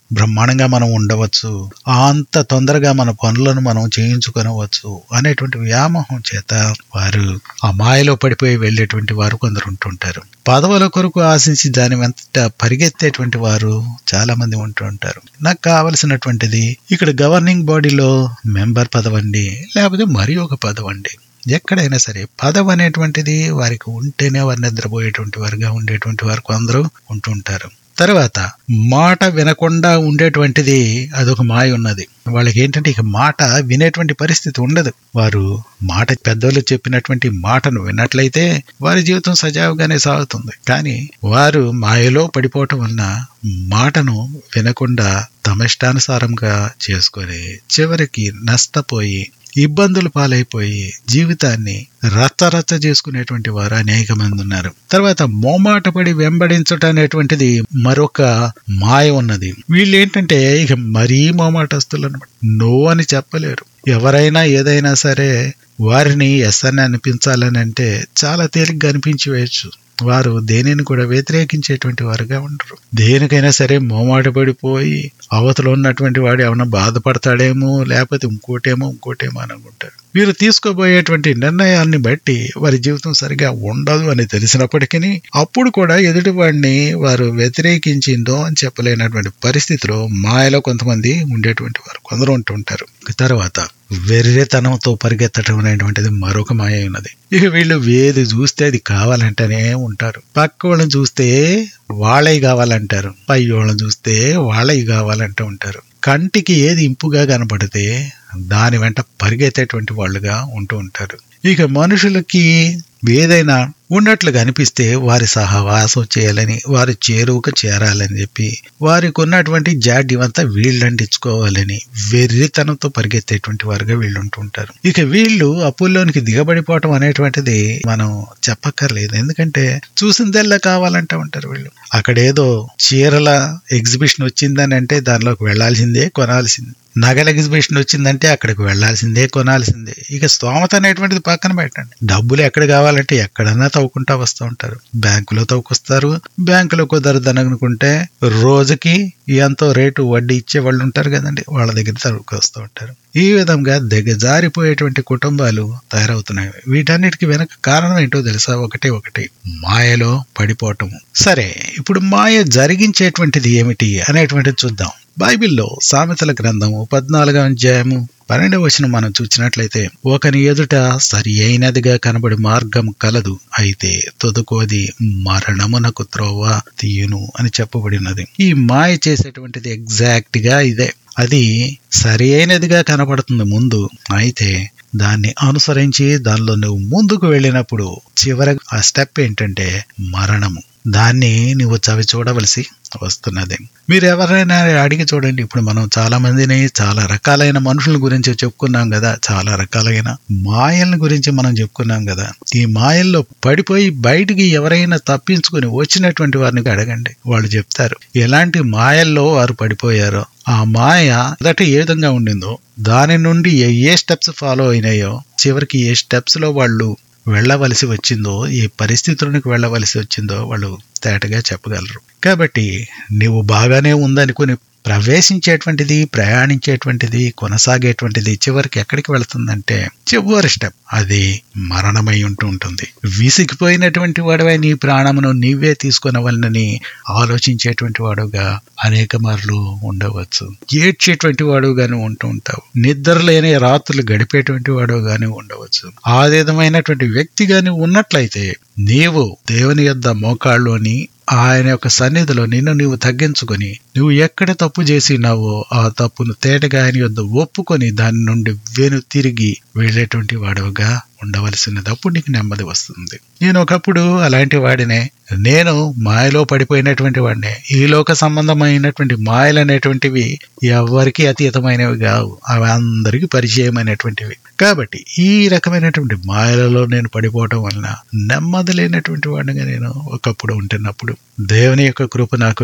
బ్రహ్మాండంగా మనం ఉండవచ్చు అంత తొందరగా మన పనులను మనం చేయించుకొనవచ్చు అనేటువంటి వ్యామోహం చేత వారు ఆ మాయలో పడిపోయి వెళ్ళేటువంటి వారు కొందరు ఉంటుంటారు పదవుల కొరకు ఆశించి దాని వెంట పరిగెత్తేటువంటి వారు చాలా మంది ఉంటూ ఉంటారు నాకు కావలసినటువంటిది ఇక్కడ గవర్నింగ్ బాడీలో మెంబర్ పదవండి లేకపోతే మరి ఒక పదవండి ఎక్కడైనా సరే పదవి అనేటువంటిది వారికి ఉంటేనే వారు నిద్రపోయేటువంటి వారుగా ఉండేటువంటి వారు కొందరు ఉంటుంటారు తర్వాత మాట వినకుండా ఉండేటువంటిది అదొక మాయ ఉన్నది వాళ్ళకి ఏంటంటే ఇక మాట వినేటువంటి పరిస్థితి ఉండదు వారు మాట పెద్దోళ్ళు చెప్పినటువంటి మాటను విన్నట్లయితే వారి జీవితం సజావుగానే సాగుతుంది కానీ వారు మాయలో పడిపోవటం వలన మాటను వినకుండా తమిష్టానుసారంగా చేసుకొని చివరికి నష్టపోయి ఇబ్బందులు పాలైపోయి జీవితాన్ని రచ్చరచ్చ చేసుకునేటువంటి వారు అనేక మంది ఉన్నారు తర్వాత మోమాటపడి వెంబడించటం అనేటువంటిది మరొక మాయ ఉన్నది వీళ్ళు ఏంటంటే ఇక మరీ మోమాటస్తులు అనమాట నో అని చెప్పలేరు ఎవరైనా ఏదైనా సరే వారిని ఎస్ అని అనిపించాలని అంటే చాలా తేలిగ్గా అనిపించి వేయచ్చు వారు దేనిని కూడా వ్యతిరేకించేటువంటి వారుగా ఉండరు దేనికైనా సరే మోమాట పడిపోయి అవతల ఉన్నటువంటి వాడు ఏమైనా బాధపడతాడేమో లేకపోతే ఇంకోటేమో ఇంకోటేమో అని అనుకుంటారు వీరు తీసుకోబోయేటువంటి నిర్ణయాన్ని బట్టి వారి జీవితం సరిగా ఉండదు అని తెలిసినప్పటికీ అప్పుడు కూడా ఎదుటి వాడిని వారు వ్యతిరేకించిందో అని చెప్పలేనటువంటి పరిస్థితిలో మాయలో కొంతమంది ఉండేటువంటి వారు కొందరు ఉంటుంటారు తర్వాత వెర్రెతనంతో పరిగెత్తడం అనేటువంటిది మరొక మాయ ఉన్నది ఇక వీళ్ళు వేది చూస్తే అది కావాలంటేనే ఉంటారు పక్క వాళ్ళని చూస్తే వాళ్ళవి కావాలంటారు పై వాళ్ళని చూస్తే వాళ్ళవి కావాలంటూ ఉంటారు కంటికి ఏది ఇంపుగా కనపడితే దాని వెంట పరిగెత్తేటువంటి వాళ్ళుగా ఉంటూ ఉంటారు ఇక మనుషులకి ఏదైనా ఉన్నట్లుగా అనిపిస్తే వారి సహవాసం చేయాలని వారి చేరువుకు చేరాలని చెప్పి వారికి ఉన్నటువంటి జాడ్యం అంతా వీళ్ళంటించుకోవాలని వెర్రితనంతో పరిగెత్తేటువంటి వారుగా వీళ్ళు ఉంటుంటారు ఇక వీళ్ళు అప్పుల్లోనికి దిగబడిపోవటం అనేటువంటిది మనం చెప్పక్కర్లేదు ఎందుకంటే చూసిందల్లా కావాలంటూ ఉంటారు వీళ్ళు అక్కడేదో చీరల ఎగ్జిబిషన్ వచ్చిందని అంటే దానిలోకి వెళ్లాల్సిందే కొనాల్సిందే నగల ఎగ్జిబిషన్ వచ్చిందంటే అక్కడికి వెళ్లాల్సిందే కొనాల్సిందే ఇక స్తోమత అనేటువంటిది పక్కన పెట్టండి డబ్బులు ఎక్కడ కావాలంటే ఎక్కడన్నా తవ్వుకుంటా వస్తూ ఉంటారు బ్యాంకులో తవ్వుకొస్తారు బ్యాంకులో కుదరదని అనుకుంటే రోజుకి ఎంతో రేటు వడ్డీ ఇచ్చే వాళ్ళు ఉంటారు కదండి వాళ్ళ దగ్గర తవ్వుకొస్తూ ఉంటారు ఈ విధంగా దిగజారిపోయేటువంటి కుటుంబాలు తయారవుతున్నాయి వీటన్నిటికి వెనక కారణం ఏంటో తెలుసా ఒకటే ఒకటి మాయలో పడిపోవటం సరే ఇప్పుడు మాయ జరిగించేటువంటిది ఏమిటి అనేటువంటిది చూద్దాం బైబిల్లో సామెతల గ్రంథము పద్నాలుగో అధ్యాయము పన్నెండవ వచనం మనం చూసినట్లయితే ఒకని ఎదుట సరి అయినదిగా కనబడి మార్గం కలదు అయితే తొదుకోది మరణమునకు త్రోవ తీయును అని చెప్పబడినది ఈ మాయ చేసేటువంటిది ఎగ్జాక్ట్ గా ఇదే అది సరి అయినదిగా కనపడుతుంది ముందు అయితే దాన్ని అనుసరించి దానిలో నువ్వు ముందుకు వెళ్ళినప్పుడు చివర ఆ స్టెప్ ఏంటంటే మరణము దాన్ని నువ్వు చవి చూడవలసి వస్తున్నది మీరు ఎవరైనా అడిగి చూడండి ఇప్పుడు మనం చాలా మందిని చాలా రకాలైన మనుషుల గురించి చెప్పుకున్నాం కదా చాలా రకాలైన మాయల గురించి మనం చెప్పుకున్నాం కదా ఈ మాయల్లో పడిపోయి బయటికి ఎవరైనా తప్పించుకుని వచ్చినటువంటి వారిని అడగండి వాళ్ళు చెప్తారు ఎలాంటి మాయల్లో వారు పడిపోయారో ఆ మాయ మొదట ఏ విధంగా ఉండిందో దాని నుండి ఏ ఏ స్టెప్స్ ఫాలో అయినాయో చివరికి ఏ స్టెప్స్ లో వాళ్ళు వెళ్ళవలసి వచ్చిందో ఏ పరిస్థితులకు వెళ్ళవలసి వచ్చిందో వాళ్ళు తేటగా చెప్పగలరు కాబట్టి నువ్వు బాగానే ఉందనుకుని ప్రవేశించేటువంటిది ప్రయాణించేటువంటిది కొనసాగేటువంటిది చివరికి ఎక్కడికి వెళుతుందంటే చివరి స్టెప్ అది మరణమై ఉంటూ ఉంటుంది విసిగిపోయినటువంటి వాడివై నీ ప్రాణమును నీవే తీసుకునవలనని ఆలోచించేటువంటి వాడుగా అనేక మార్లు ఉండవచ్చు ఏడ్చేటువంటి వాడుగాను ఉంటూ ఉంటావు నిద్ర లేని రాత్రులు గడిపేటువంటి వాడుగానే ఉండవచ్చు ఆ విధమైనటువంటి వ్యక్తిగాని ఉన్నట్లయితే నీవు దేవుని యొద్ద మోకాళ్ళలోని ఆయన యొక్క సన్నిధిలో నిన్ను నీవు తగ్గించుకొని నువ్వు ఎక్కడ తప్పు చేసినావో ఆ తప్పును తేటగా ఆయన యొద్ద ఒప్పుకొని దాని నుండి వెను తిరిగి వెళ్ళేటువంటి వాడవుగా ఉండవలసినది అప్పుడు నీకు నెమ్మది వస్తుంది నేను ఒకప్పుడు అలాంటి వాడినే నేను మాయలో పడిపోయినటువంటి వాడినే ఈ లోక సంబంధమైనటువంటి మాయలు అనేటువంటివి ఎవరికి అతీతమైనవి కావు అవి అందరికీ పరిచయమైనటువంటివి కాబట్టి ఈ రకమైనటువంటి మాయలలో నేను పడిపోవటం వలన నెమ్మది లేనటువంటి వాడిగా నేను ఒకప్పుడు ఉంటున్నప్పుడు దేవుని యొక్క కృప నాకు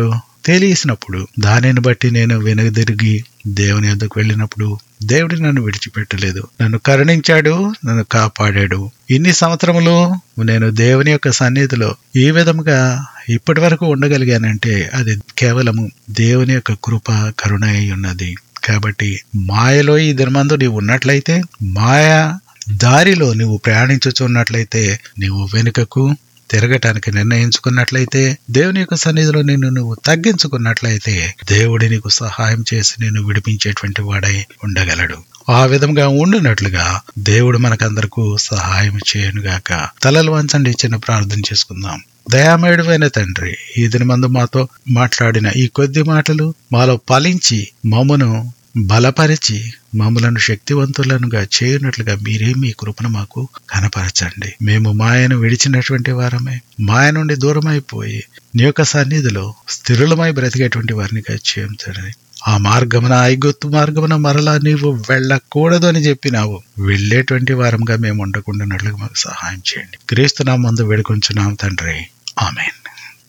తెలిసినప్పుడు దానిని బట్టి నేను వెనుదిరిగి దేవుని యొద్దకు వెళ్ళినప్పుడు దేవుడు నన్ను విడిచిపెట్టలేదు నన్ను కరుణించాడు నన్ను కాపాడాడు ఇన్ని సంవత్సరములు నేను దేవుని యొక్క సన్నిధిలో ఈ విధముగా ఇప్పటి వరకు ఉండగలిగానంటే అది కేవలము దేవుని యొక్క కృప కరుణ అయి ఉన్నది కాబట్టి మాయలో ఈ దినమందు నీవు ఉన్నట్లయితే మాయ దారిలో నువ్వు ప్రయాణించుచున్నట్లయితే నీవు వెనుకకు తిరగటానికి నిర్ణయించుకున్నట్లయితే దేవుని యొక్క సన్నిధిలో నిన్ను నువ్వు తగ్గించుకున్నట్లయితే దేవుడి నీకు సహాయం చేసి నిన్ను విడిపించేటువంటి వాడై ఉండగలడు ఆ విధంగా ఉండునట్లుగా దేవుడు మనకందరకు సహాయం చేయనుగాక తలలు వంచండి చిన్న ప్రార్థన చేసుకుందాం దయామయుడువైన తండ్రి ఈ దినమందు మాతో మాట్లాడిన ఈ కొద్ది మాటలు మాలో ఫలించి మమ్మను బలపరిచి మమ్మలను శక్తివంతులనుగా చేయనట్లుగా మీరే మీ కృపను మాకు కనపరచండి మేము మాయను విడిచినటువంటి వారమే మాయ నుండి దూరమైపోయి నీ యొక్క సన్నిధిలో స్థిరులమై బ్రతికేటువంటి వారినిగా చేయించండి ఆ మార్గమున ఐగుత్తు మార్గమున మరలా నీవు వెళ్ళకూడదు అని చెప్పినావు వెళ్ళేటువంటి వారంగా మేము ఉండకుండానట్లుగా మాకు సహాయం చేయండి క్రీస్తు నా ముందు వేడుకొంచున్నాం తండ్రి ఆమెన్